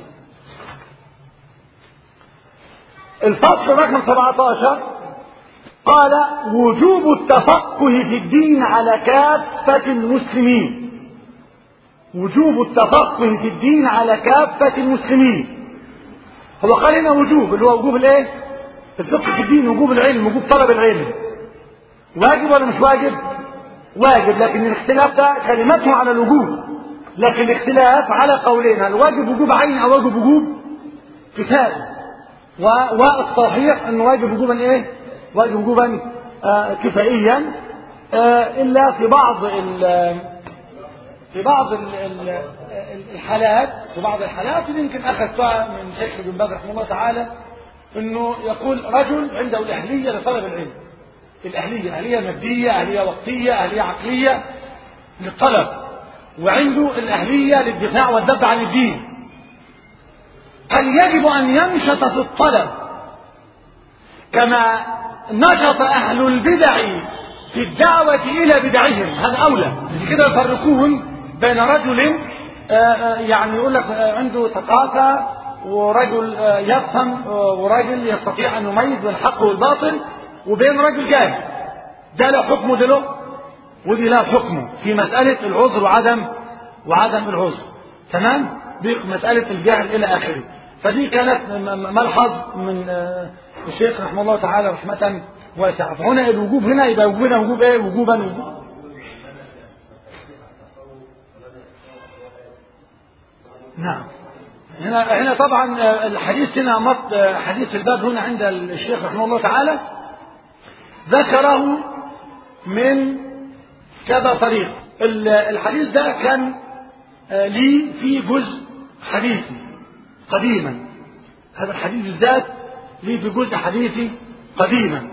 الفصل رقم 17 قال وجوب التفقه في الدين على كافة المسلمين وجوب التفقه في الدين على كافة المسلمين هو قال هنا وجوب اللي هو وجوب الايه الفقه في الدين وجوب العلم وجوب طلب العلم واجب ولا مش واجب واجب لكن الاختلاف ده كلمته على الوجوب لكن الاختلاف على قولين هل واجب وجوب عين او واجب وجوب كتاب و... والصحيح انه واجب وجوبا ايه واجب وجوبا آه كفائيا آه الا في بعض ال... في بعض ال... ال... الحالات في بعض الحالات يمكن اخذتها من شيخ بن باز رحمه الله تعالى انه يقول رجل عنده الاهليه لطلب العلم الاهليه اهليه ماديه اهليه وقتيه اهليه عقليه للطلب وعنده الاهليه للدفاع والذب عن الدين هل يجب ان ينشط في الطلب كما نشط اهل البدع في الدعوه الى بدعهم هذا اولى كده يفرقون بين رجل يعني يقول لك عنده ثقافة ورجل يفهم ورجل يستطيع أن يميز بين الحق والباطل وبين رجل جاهل ده له حكمه ده له ودي لا حكمه في مسألة العذر وعدم وعدم العذر تمام دي مسألة الجهل إلى آخره فدي كانت ملحظ من الشيخ رحمه الله تعالى رحمة واسعة فهنا الوجوب هنا يبقى وجوبنا وجوب ايه وجوبا وجوب نعم هنا هنا طبعا الحديث هنا مط حديث الباب هنا عند الشيخ رحمه الله تعالى ذكره من كذا طريق الحديث ده كان لي في جزء حديثي قديما هذا الحديث بالذات لي في جزء حديثي قديما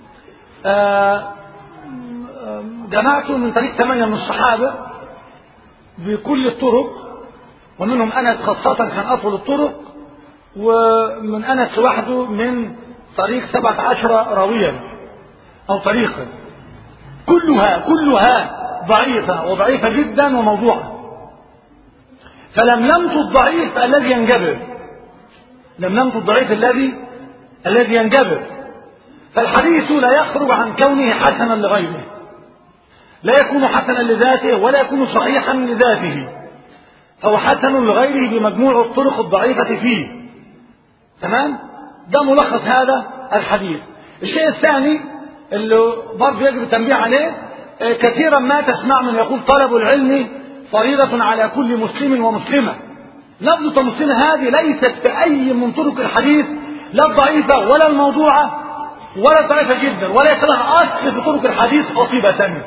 جمعته من طريق ثمانية من الصحابة بكل الطرق ومنهم أنس خاصة كان أطول الطرق ومن أنس لوحده من طريق سبعة عشر راويا أو طريقا كلها كلها ضعيفة وضعيفة جدا وموضوعة فلم يمت الضعيف الذي ينجبر لم يمت الضعيف الذي الذي ينجبر فالحديث لا يخرج عن كونه حسنا لغيره لا يكون حسنا لذاته ولا يكون صحيحا لذاته فهو حسن لغيره بمجموع الطرق الضعيفة فيه تمام ده ملخص هذا الحديث الشيء الثاني اللي برضه يجب التنبيه عليه كثيرا ما تسمع من يقول طلب العلم فريضة على كل مسلم ومسلمة لفظة مسلمة هذه ليست في أي من طرق الحديث لا الضعيفة ولا الموضوعة ولا الضعيفة جدا وليس لها أصل في طرق الحديث قصيبة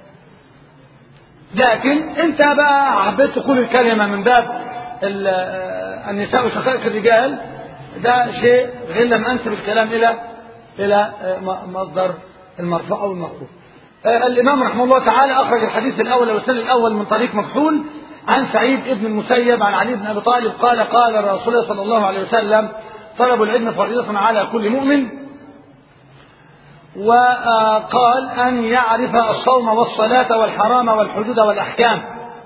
لكن انت بقى حبيت تقول الكلمة من باب النساء وشقائق الرجال ده شيء غير لما انسب الكلام الى الى مصدر المرفوع او المخفوض الامام رحمه الله تعالى اخرج الحديث الاول والسنة الاول من طريق مكحول عن سعيد ابن المسيب عن علي بن ابي طالب قال قال الرسول صلى الله عليه وسلم طلب العلم فريضة على كل مؤمن وقال أن يعرف الصوم والصلاة والحرام والحدود والأحكام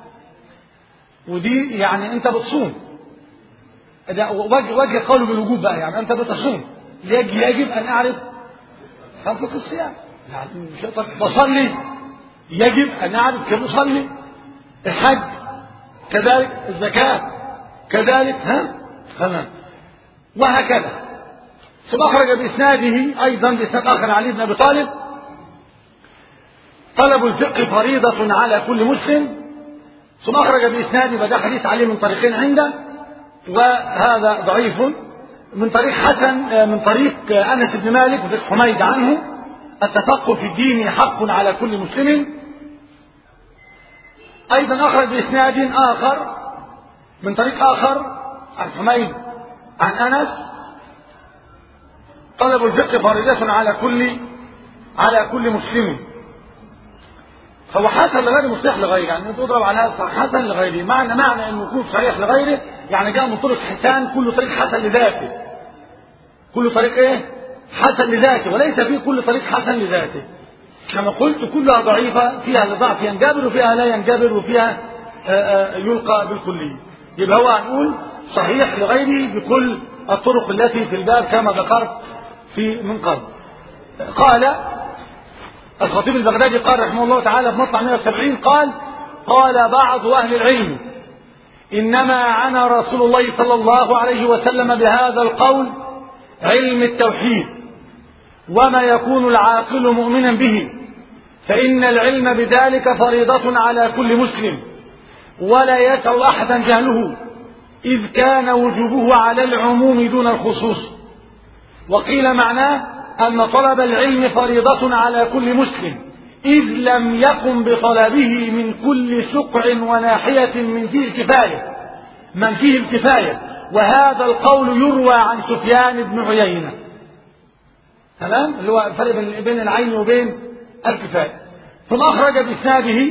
ودي يعني أنت بتصوم ده وجه, وجه قوله بالوجوب بقى يعني أنت بتصوم يجب أن أعرف خلفك الصيام يعني مش طب بصلي يجب أن أعرف كيف أصلي الحج كذلك الزكاة كذلك ها تمام وهكذا ثم أخرج بإسناده أيضا بإسناد آخر علي بن أبي طالب طلب الفقه فريضة على كل مسلم ثم أخرج بإسناده وده حديث عليه من طريقين عنده وهذا ضعيف من طريق حسن من طريق أنس بن مالك وذلك حميد عنه التفقه في الدين حق على كل مسلم أيضا أخرج بإسناد آخر من طريق آخر عن حميد عن أنس طلب الفقه فريضة على كل على كل مسلم فهو حسن لغير مصلح لغيره يعني تضرب على هذا حسن لغيره معنى معنى انه يكون صحيح لغيره يعني جاء من طرق حسان كل طريق حسن لذاته كل طريق ايه حسن لذاته وليس في كل طريق حسن لذاته كما قلت كلها ضعيفة فيها لضعف ينجبر وفيها لا ينجبر وفيها يلقى بالكلية يبقى هو هنقول صحيح لغيره بكل الطرق التي في الباب كما ذكرت في من قبل قال الخطيب البغدادي قال رحمه الله تعالى في مطلع 170 قال قال بعض أهل العلم إنما عنى رسول الله صلى الله عليه وسلم بهذا القول علم التوحيد وما يكون العاقل مؤمنا به فإن العلم بذلك فريضة على كل مسلم ولا يسع أحدا جهله إذ كان وجوبه على العموم دون الخصوص وقيل معناه أن طلب العلم فريضة على كل مسلم إذ لم يقم بطلبه من كل سقع وناحية من فيه الكفاية من فيه الكفاية وهذا القول يروى عن سفيان بن عيينة تمام اللي هو الفرق بين العين وبين الكفاية ثم أخرج بإسناده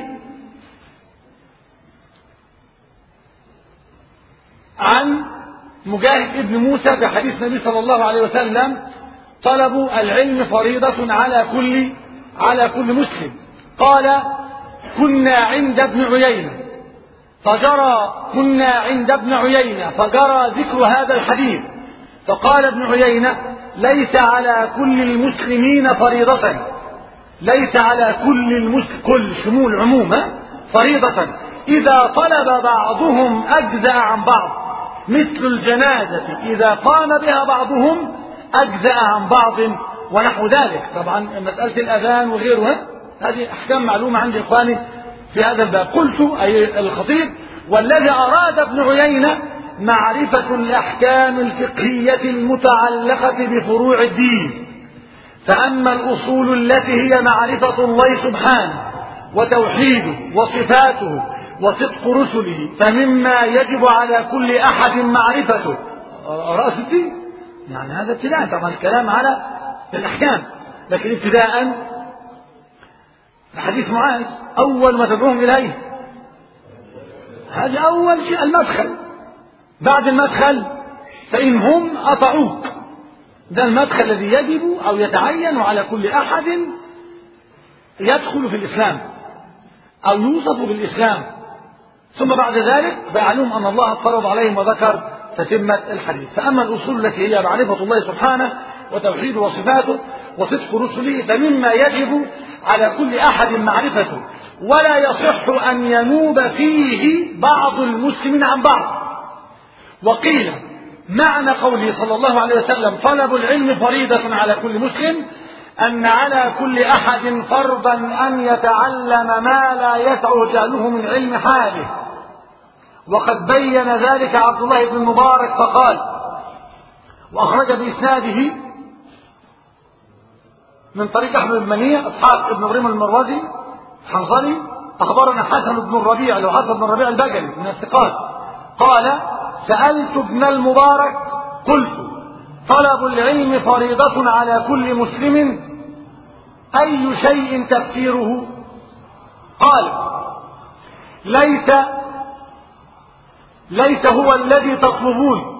عن مجاهد ابن موسى في حديث النبي صلى الله عليه وسلم طلب العلم فريضة على كل على كل مسلم قال كنا عند ابن عيينة فجرى كنا عند ابن عيينة فجرى ذكر هذا الحديث فقال ابن عيينة ليس على كل المسلمين فريضة ليس على كل المسلم كل شمول عموم فريضة إذا طلب بعضهم أجزأ عن بعض مثل الجنازة إذا قام بها بعضهم أجزأ عن بعض ونحو ذلك طبعا مسألة الأذان وغيرها هذه أحكام معلومة عند إخواني في هذا الباب قلت أي الخطيب والذي أراد ابن عيينة معرفة الأحكام الفقهية المتعلقة بفروع الدين فأما الأصول التي هي معرفة الله سبحانه وتوحيده وصفاته وصدق رسله فمما يجب على كل أحد معرفته رأس الدين يعني هذا ابتداء طبعا الكلام على الأحكام لكن ابتداء حديث معاذ أول ما تدعوهم إليه هذا أول شيء المدخل بعد المدخل فإن هم أطعوك ده المدخل الذي يجب أو يتعين على كل أحد يدخل في الإسلام أو يوصف بالإسلام ثم بعد ذلك فيعلم أن الله فرض عليهم وذكر تتمة الحديث فأما الأصول التي هي معرفة الله سبحانه وتوحيده وصفاته وصدق رسله فمما يجب على كل أحد معرفته ولا يصح أن ينوب فيه بعض المسلمين عن بعض وقيل معنى قوله صلى الله عليه وسلم طلب العلم فريضة على كل مسلم أن على كل أحد فرضا أن يتعلم ما لا يسع جهله من علم حاله وقد بين ذلك عبد الله بن المبارك فقال وأخرج بإسناده من طريق أحمد بن منيع إسحاق بن إبراهيم المروزي الحنظلي أخبرنا حسن بن الربيع لو حسن بن الربيع البجلي من الثقات قال سألت ابن المبارك قلت طلب العلم فريضة على كل مسلم أي شيء تفسيره قال ليس ليس هو الذي تطلبون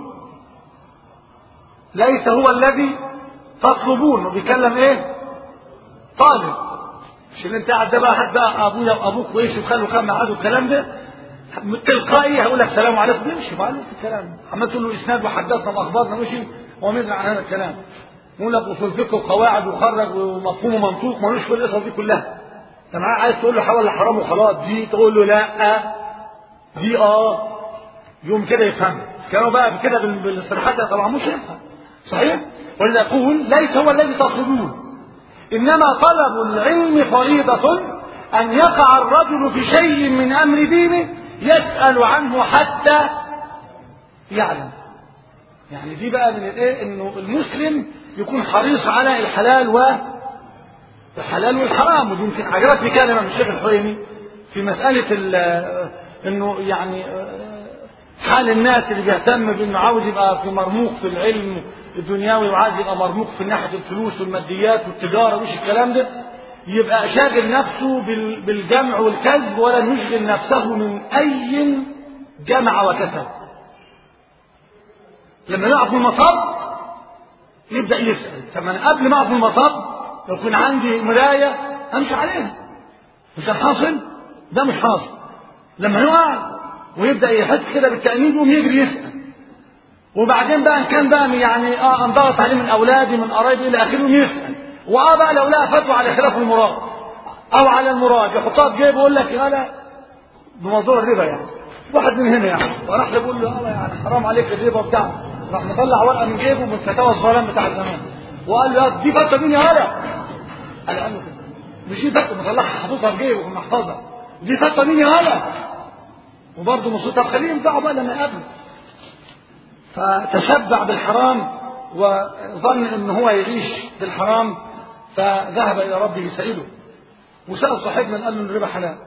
ليس هو الذي تطلبون وبيكلم ايه طالب مش اللي انت قاعد ده بقى حد بقى ابويا وابوك وايش وخاله خام معاد والكلام ده تلقائي هقول لك سلام عليكم يمشي معلوم في الكلام عمال تقول له اسناد وحدثنا واخبارنا مشي ومن عن هذا الكلام يقول لك اصول فقه وقواعد وخرج ومفهوم ومنطوق ملوش في القصص دي كلها انت معاه عايز تقول له حلال حرام وخلاص دي تقول له لا دي اه يوم كده يفهم كانوا بقى كده بالاصطلاحات طبعا مش يفهم صحيح ولذا اقول ليس هو الذي تطلبون انما طلب العلم فريضه ان يقع الرجل في شيء من امر دينه يسال عنه حتى يعلم يعني دي بقى من الايه انه المسلم يكون حريص على الحلال و الحلال والحرام ودي يمكن عجبتني كلمه من الشيخ الحويني في مساله انه يعني حال الناس اللي بيهتم بانه عاوز يبقى في مرموق في العلم الدنيوي وعايز يبقى مرموق في ناحيه الفلوس والماديات والتجاره وش الكلام ده يبقى شاغل نفسه بالجمع والكسب ولا يشغل نفسه من اي جمع وكسب لما يقع في المصاب يبدا يسال طب انا قبل ما اقع في المصاب لو يكون عندي مرايه امشي عليها مش حاصل ده مش حاصل لما يقع ويبدا يحس كده بالتانيب يقوم يجري يسال وبعدين بقى ان كان بقى يعني اه انضغط عليه من اولادي من قرايبي الى اخره يسال واه بقى لو لقى فتوى على خلاف المراد او على المراد يحطها في جيبه ويقول لك يا لا بموضوع الربا يعني واحد من هنا يعني فراح له بيقول له اه يعني حرام عليك الربا بتاعه راح مطلع ورقه من جيبه من فتاوى الظلام بتاع زمان وقال له دي فتوى مين يا ولد؟ قال له كده مش دي فتوى مطلعها حاططها في جيبه في المحفظه دي فتوى مين يا ولد؟ وبرضه مصير طب خليه ينفعه بقى لما يقابله فتشبع بالحرام وظن ان هو يعيش بالحرام فذهب الى ربه يسأله وسأل صاحبنا قال له ان الربا حلال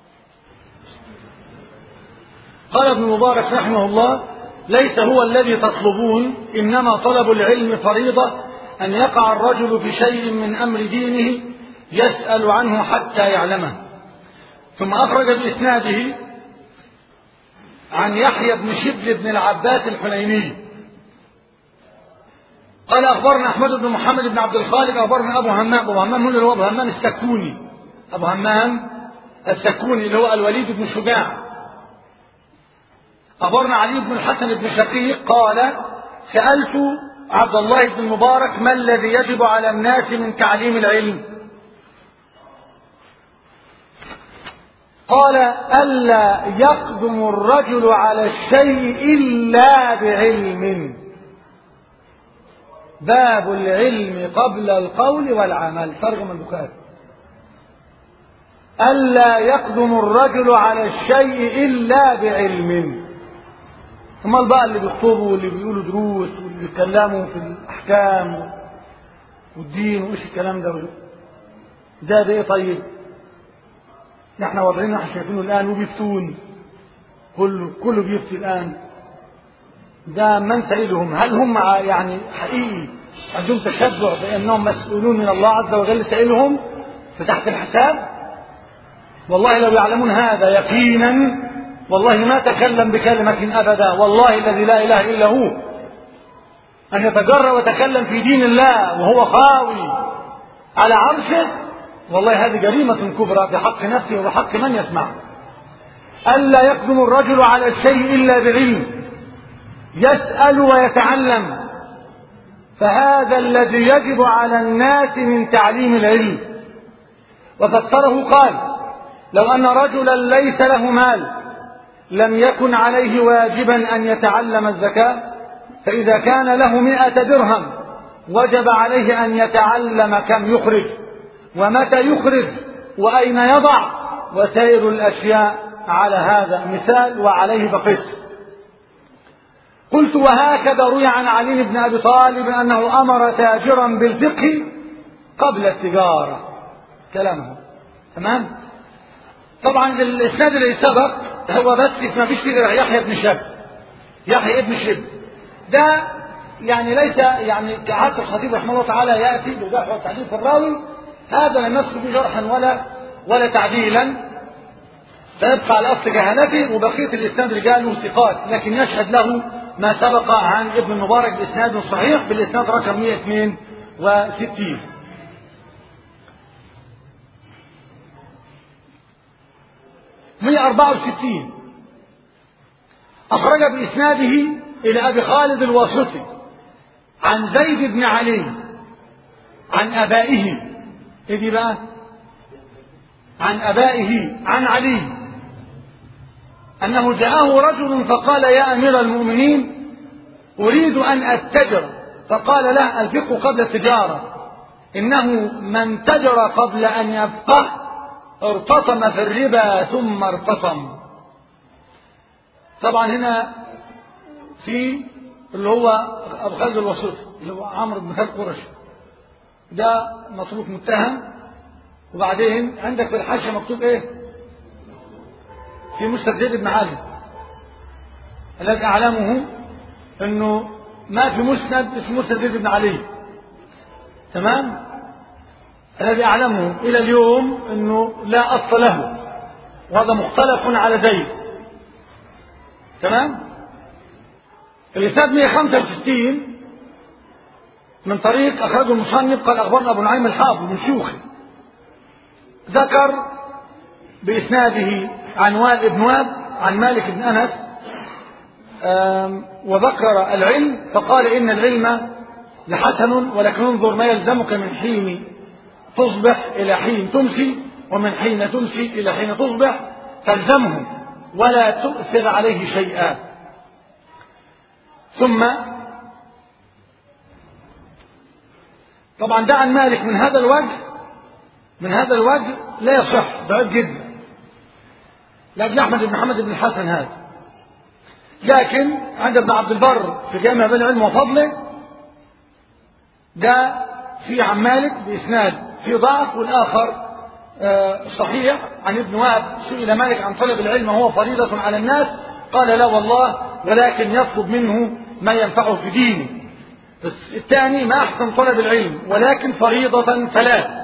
قال ابن مبارك رحمه الله ليس هو الذي تطلبون انما طلب العلم فريضه ان يقع الرجل في شيء من امر دينه يسال عنه حتى يعلمه ثم اخرج باسناده عن يحيى بن شبل بن العباس الحنيني قال اخبرنا احمد بن محمد بن عبد الخالق اخبرنا ابو همام ابو همام اللي هو ابو همام السكوني ابو همام السكوني اللي هو الوليد بن شجاع أخبرنا علي بن الحسن بن شقيق قال سألت عبد الله بن المبارك ما الذي يجب على الناس من تعليم العلم قال ألا يقدم الرجل على الشيء إلا بعلم باب العلم قبل القول والعمل ترجم البخاري ألا يقدم الرجل على الشيء إلا بعلم امال بقى اللي بيخطبوا واللي بيقولوا دروس واللي بيتكلموا في الاحكام والدين وايش الكلام ده ده ده ايه طيب احنا واضعين احنا شايفينه الان وبيفتون كله كله بيفتي الان ده من سائلهم هل هم يعني حقيقي عندهم تشبع بانهم مسؤولون من الله عز وجل سائلهم في تحت الحساب والله لو يعلمون هذا يقينا والله ما تكلم بكلمة أبدا والله الذي لا إله إلا هو أن يتجرأ ويتكلم في دين الله وهو خاوي على عرشه والله هذه جريمة كبرى بحق نفسه وبحق من يسمع ألا يقدم الرجل على الشيء إلا بعلم يسأل ويتعلم فهذا الذي يجب على الناس من تعليم العلم وفسره قال لو أن رجلا ليس له مال لم يكن عليه واجبا أن يتعلم الزكاة فإذا كان له مئة درهم وجب عليه أن يتعلم كم يخرج ومتى يخرج وأين يضع وسائر الأشياء على هذا مثال وعليه بقس قلت وهكذا روي عن علي بن أبي طالب أنه أمر تاجرا بالفقه قبل التجارة كلامه تمام طبعا الاسناد اللي سبق هو بس ما فيش غير يحيى بن شب يحيى ابن شب ده يعني ليس يعني كعادة الخطيب رحمه الله تعالى ياتي بالجرح والتعديل في الراوي هذا لم يذكر به جرحا ولا ولا تعديلا فيبقى على اصل جهالته وبقيه الاسناد رجاله ثقات لكن يشهد له ما سبق عن ابن المبارك باسناد صحيح بالاسناد رقم 162 164 أخرج بإسناده إلى أبي خالد الواسطي عن زيد بن علي عن أبائه إيه دي بقى عن أبائه عن علي أنه جاءه رجل فقال يا أمير المؤمنين أريد أن أتجر فقال لا الفقه قبل التجارة إنه من تجر قبل أن يفقه ارتطم في الربا ثم ارتطم طبعا هنا في اللي هو أبو خالد الوسيط اللي هو عمرو بن خالد قرش ده مطروق متهم وبعدين عندك في الحاشية مكتوب ايه في مسند زيد بن علي الذي أعلمه انه ما في مسند اسمه مسند زيد بن علي تمام الذي أعلمه إلى اليوم أنه لا أصل له وهذا مختلف على زيد تمام الإسناد 165 من طريق أخرجه المصنف قال أخبرنا أبو نعيم الحافظ من شيوخه ذكر بإسناده عن وائل بن واب عن مالك بن أنس وذكر العلم فقال إن العلم لحسن ولكن انظر ما يلزمك من حين تصبح إلى حين تمسي ومن حين تمسي إلى حين تصبح تلزمه ولا تؤثر عليه شيئا ثم طبعا ده عن مالك من هذا الوجه من هذا الوجه لا يصح ضعيف جدا لأجل أحمد بن محمد بن الحسن هذا لكن عند ابن عبد البر في جامع بين العلم وفضله ده في عن مالك بإسناد في ضعف والآخر صحيح عن ابن وهب سئل مالك عن طلب العلم وهو فريضة على الناس قال لا والله ولكن يطلب منه ما ينفعه في دينه بس الثاني ما أحسن طلب العلم ولكن فريضة فلا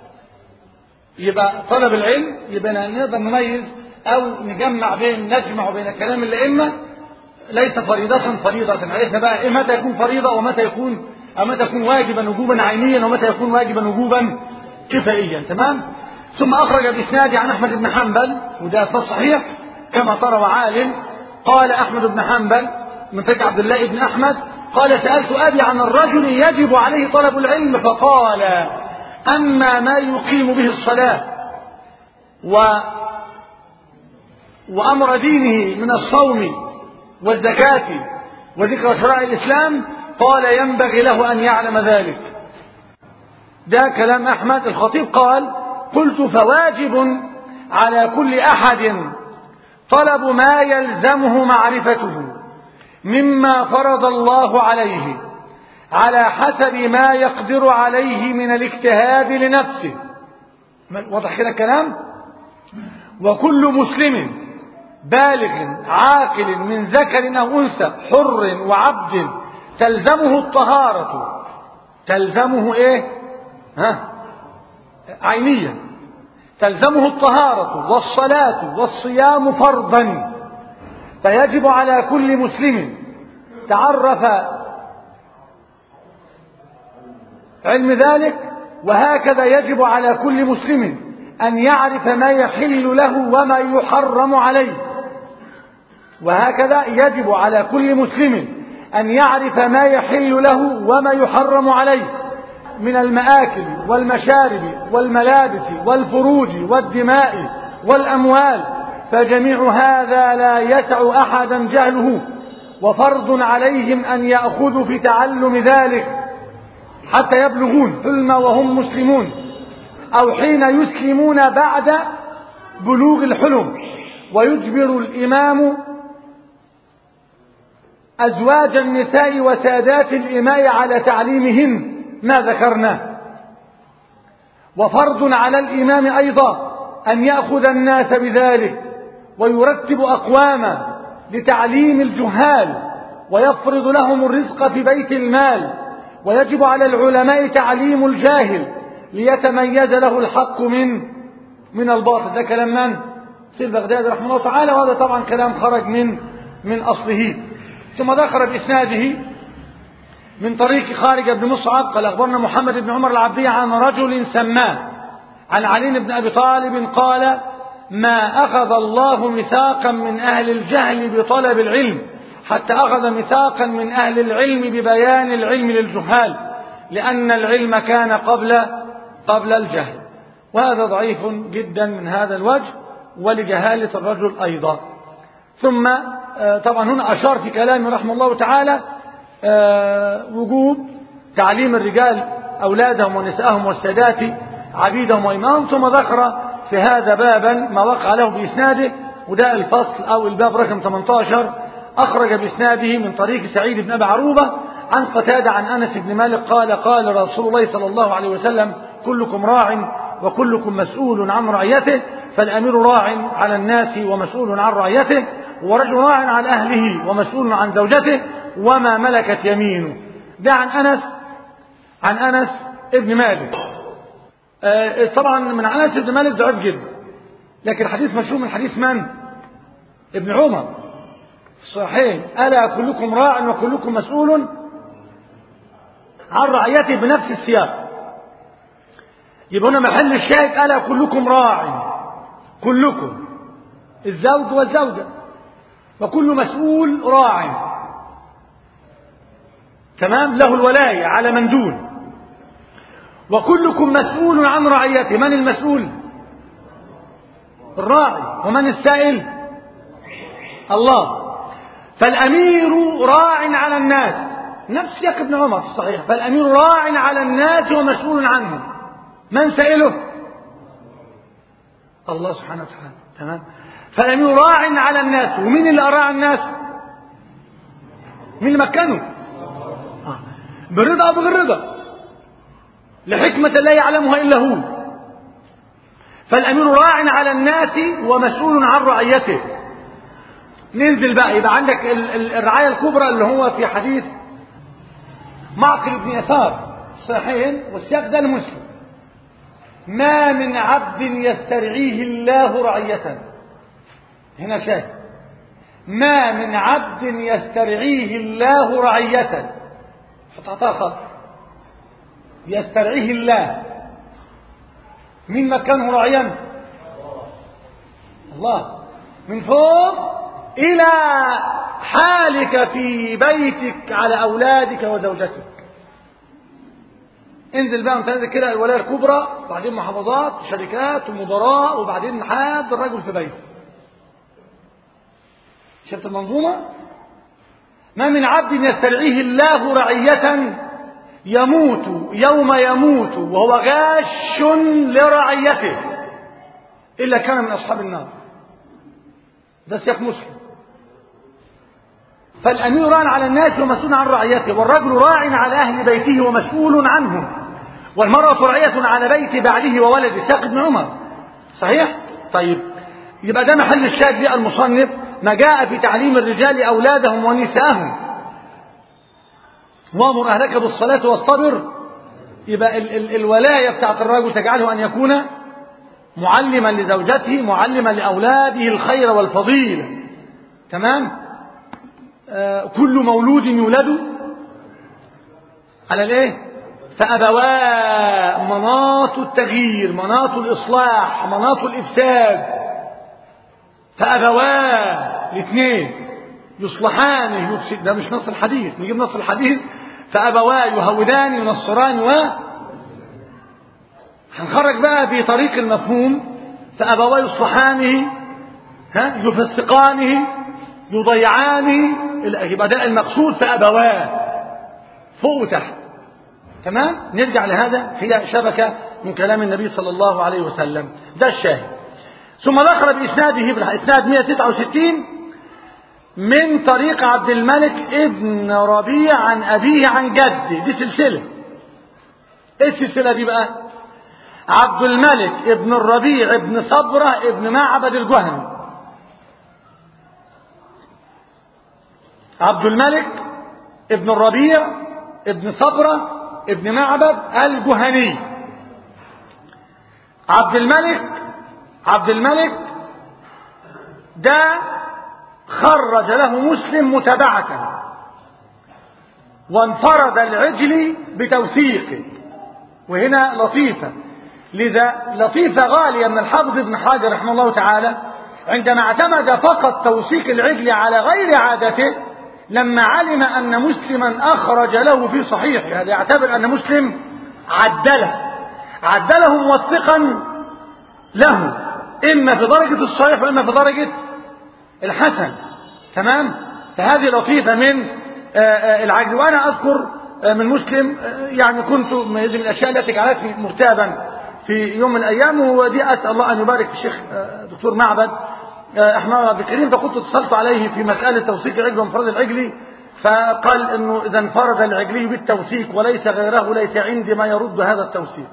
يبقى طلب العلم يبقى نقدر نميز أو نجمع بين نجمع بين كلام الأئمة ليس فريضة فريضة عرفنا بقى إيه متى يكون فريضة ومتى يكون أو متى يكون واجبا وجوبا عينيا ومتى يكون واجبا وجوبا كفائيا تمام ثم أخرج بإسناده عن أحمد بن حنبل وده أسناد صحيح كما ترى وعالم قال أحمد بن حنبل من طريق عبد الله بن أحمد قال سألت أبي عن الرجل يجب عليه طلب العلم فقال أما ما يقيم به الصلاة و وأمر دينه من الصوم والزكاة وذكر شرائع الإسلام قال ينبغي له أن يعلم ذلك ده كلام أحمد الخطيب قال قلت فواجب على كل أحد طلب ما يلزمه معرفته مما فرض الله عليه على حسب ما يقدر عليه من الاجتهاد لنفسه واضح كده الكلام وكل مسلم بالغ عاقل من ذكر أو أنثى حر وعبد تلزمه الطهارة تلزمه ايه ها عينيا تلزمه الطهارة والصلاة والصيام فرضا فيجب على كل مسلم تعرف علم ذلك وهكذا يجب على كل مسلم أن يعرف ما يحل له وما يحرم عليه وهكذا يجب على كل مسلم أن يعرف ما يحل له وما يحرم عليه من المآكل والمشارب والملابس والفروج والدماء والأموال فجميع هذا لا يسع أحدا جهله وفرض عليهم أن يأخذوا في تعلم ذلك حتى يبلغون حلم وهم مسلمون أو حين يسلمون بعد بلوغ الحلم ويجبر الإمام أزواج النساء وسادات الإماء على تعليمهن ما ذكرناه وفرض على الإمام أيضا أن يأخذ الناس بذلك ويرتب أقواما لتعليم الجهال ويفرض لهم الرزق في بيت المال ويجب على العلماء تعليم الجاهل ليتميز له الحق من من الباطل ده كلام من؟ سيد بغداد رحمه الله تعالى وهذا طبعا كلام خرج من من أصله ثم ذكر بإسناده من طريق خارج بن مصعب قال أخبرنا محمد بن عمر العبدي عن رجل سماه عن علي بن أبي طالب قال ما أخذ الله ميثاقا من أهل الجهل بطلب العلم حتى أخذ ميثاقا من أهل العلم ببيان العلم للجهال لأن العلم كان قبل قبل الجهل وهذا ضعيف جدا من هذا الوجه ولجهالة الرجل أيضا ثم طبعا هنا أشار في كلامه رحمه الله تعالى وجوب تعليم الرجال أولادهم ونساءهم والسادات عبيدهم وإمامهم ثم ذكر في هذا بابا ما وقع له بإسناده وده الفصل أو الباب رقم 18 أخرج بإسناده من طريق سعيد بن أبي عروبة عن قتادة عن أنس بن مالك قال قال رسول الله صلى الله عليه وسلم كلكم راع وكلكم مسؤول عن رعيته فالأمير راع على الناس ومسؤول عن رعيته ورجل راع عن أهله ومسؤول عن زوجته وما ملكت يمينه ده عن أنس عن أنس ابن مالك آه طبعا من أنس ابن مالك ضعيف جدا لكن الحديث مشهور من حديث من ابن عمر صحيح ألا كلكم راع وكلكم مسؤول عن رعيته بنفس السياق يبقى هنا محل الشاهد ألا كلكم راع كلكم الزوج والزوجة وكل مسؤول راع تمام له الولاية على من دون وكلكم مسؤول عن رعيته من المسؤول الراعي ومن السائل الله فالأمير راع على الناس نفس سياق ابن عمر في الصحيح فالأمير راع على الناس ومسؤول عنهم من سائله الله سبحانه وتعالى تمام فالأمير راع على الناس ومين اللي أراع الناس مين اللي مكنه آه. بالرضا أو بغير رضا لحكمة لا يعلمها إلا هو فالأمير راع على الناس ومسؤول عن رعيته ننزل بقى يبقى عندك الرعاية الكبرى اللي هو في حديث معقل بن يسار صحيح والسياق ده المسلم ما من عبد يسترعيه الله رعية هنا شاهد ما من عبد يسترعيه الله رعية حط خط يسترعيه الله مين مكانه راعيا الله من فوق إلى حالك في بيتك على أولادك وزوجتك انزل بقى انت كده الولاية الكبرى وبعدين محافظات شركات ومدراء وبعدين لحد الرجل في بيته شفت المنظومة ما من عبد يسترعيه الله رعية يموت يوم يموت وهو غاش لرعيته إلا كان من أصحاب النار ده سياق مسلم فالأمير راع على الناس ومسؤول عن رعيته والرجل راع على أهل بيته ومسؤول عنهم والمرأة راعية على بيت بعله وولده ساق ابن عمر صحيح؟ طيب يبقى ده محل الشاهد ليه المصنف ما جاء في تعليم الرجال أولادهم ونساءهم وامر أهلك بالصلاة واصطبر يبقى ال ال الولاية بتاعت الرجل تجعله أن يكون معلما لزوجته معلما لأولاده الخير والفضيلة تمام آه كل مولود يولد على الايه فأبواه مناط التغيير مناط الإصلاح مناط الإفساد فأبواه الاثنين يصلحان يفسد ده مش نص الحديث نجيب نص الحديث فأبواه يهودان ينصران و هنخرج بقى بطريق المفهوم فأبواه يصلحانه ها يفسقانه يضيعانه يبقى ده المقصود فأبواه فوق وتحت تمام نرجع لهذا هي شبكة من كلام النبي صلى الله عليه وسلم ده الشاهد ثم ذكر بإسناده بالإسناد 169 من طريق عبد الملك ابن ربيع عن أبيه عن جده دي سلسلة ايه السلسلة دي بقى عبد الملك ابن الربيع ابن صبرة ابن معبد الجهني عبد الملك ابن الربيع ابن صبرة ابن معبد الجهني عبد الملك عبد الملك ده خرج له مسلم متابعة وانفرد العجل بتوثيقه وهنا لطيفة لذا لطيفة غالية من الحافظ ابن حجر رحمه الله تعالى عندما اعتمد فقط توثيق العجل على غير عادته لما علم أن مسلما أخرج له في صحيح هذا يعتبر أن مسلم عدله عدله موثقا له إما في درجة الصحيح وإما في درجة الحسن تمام فهذه لطيفة من العجل وأنا أذكر من مسلم يعني كنت من الأشياء التي جعلتني مرتابا في يوم من الأيام ودي أسأل الله أن يبارك في الشيخ دكتور معبد أحمد عبد الكريم فكنت اتصلت عليه في مسألة توثيق العجل وانفراد العجلي فقال انه اذا انفرد العجلي بالتوثيق وليس غيره ليس عندي ما يرد هذا التوثيق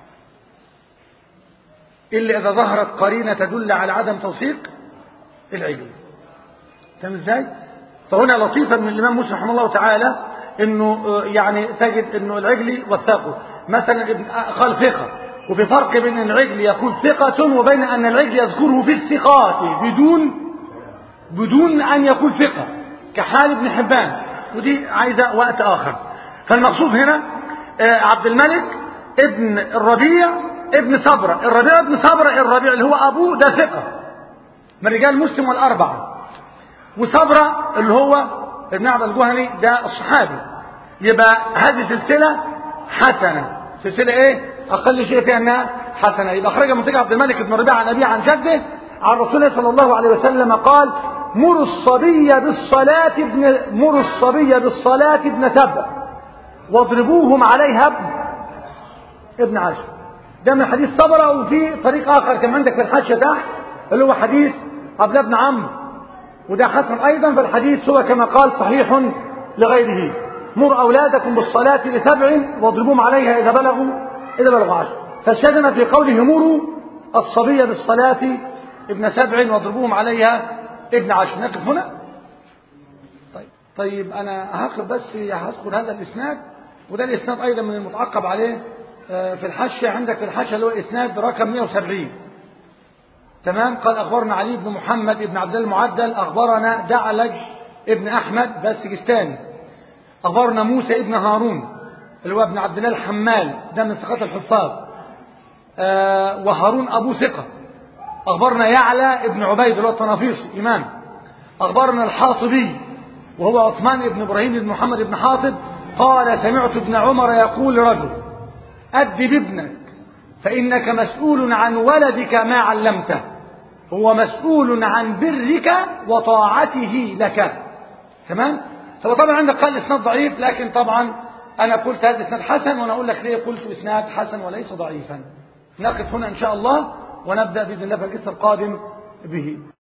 الا اذا ظهرت قرينه تدل على عدم توثيق العجلي فاهم ازاي فهنا لطيفا من الامام مسلم رحمه الله تعالى انه يعني تجد انه العجلي وثاقه مثلا ابن قال ثقه وفي فرق بين ان العجل يكون ثقة وبين ان العجل يذكره في الثقات بدون بدون ان يكون ثقة كحال ابن حبان ودي عايزة وقت آخر فالمقصود هنا عبد الملك ابن الربيع ابن صبرة الربيع ابن صبرة الربيع اللي هو أبوه ده ثقة من رجال مسلم والأربعة وصبرة اللي هو ابن عبد الجهني ده الصحابي يبقى هذه سلسلة حسنة سلسلة ايه أقل شيء فيها أنها حسنة يبقى أخرج من عبد الملك بن ربيعة عن أبيه عن جده عن رسول الله صلى الله عليه وسلم قال مروا الصبي بالصلاة ابن مروا الصبي بالصلاة ابن سبع واضربوهم عليها ابن ابن عشر ده من حديث صبرة وفي طريق آخر كان عندك في الحاشية تحت اللي هو حديث عبد الله بن عمرو وده حسن أيضا فالحديث هو كما قال صحيح لغيره مر أولادكم بالصلاة لسبع واضربوهم عليها إذا بلغوا إذا بلغوا عشر فالشاهدنا في قوله مروا الصبي بالصلاة ابن سبع واضربوهم عليها ابن عشر نقف هنا طيب طيب أنا هقف بس هذكر هذا الإسناد وده الإسناد أيضا من المتعقب عليه في الحاشية عندك في الحاشية اللي هو الإسناد رقم 170 تمام قال أخبرنا علي بن محمد بن عبد الله المعدل أخبرنا دعلج ابن أحمد ده السجستاني أخبرنا موسى ابن هارون اللي هو ابن عبد الله الحمال ده من ثقات الحفاظ آه وهارون أبو ثقة أخبرنا يعلى ابن عبيد اللي هو الطنافيسي إمام أخبرنا الحاطبي وهو عثمان بن إبراهيم بن محمد بن حاطب قال سمعت ابن عمر يقول لرجل أدب ابنك فإنك مسؤول عن ولدك ما علمته هو مسؤول عن برك وطاعته لك تمام فطبعا عندك قال اسناد ضعيف لكن طبعا انا قلت هذا اسناد حسن وانا اقول لك ليه قلت اسناد حسن وليس ضعيفا نقف هنا ان شاء الله ونبدا باذن الله في القسط القادم به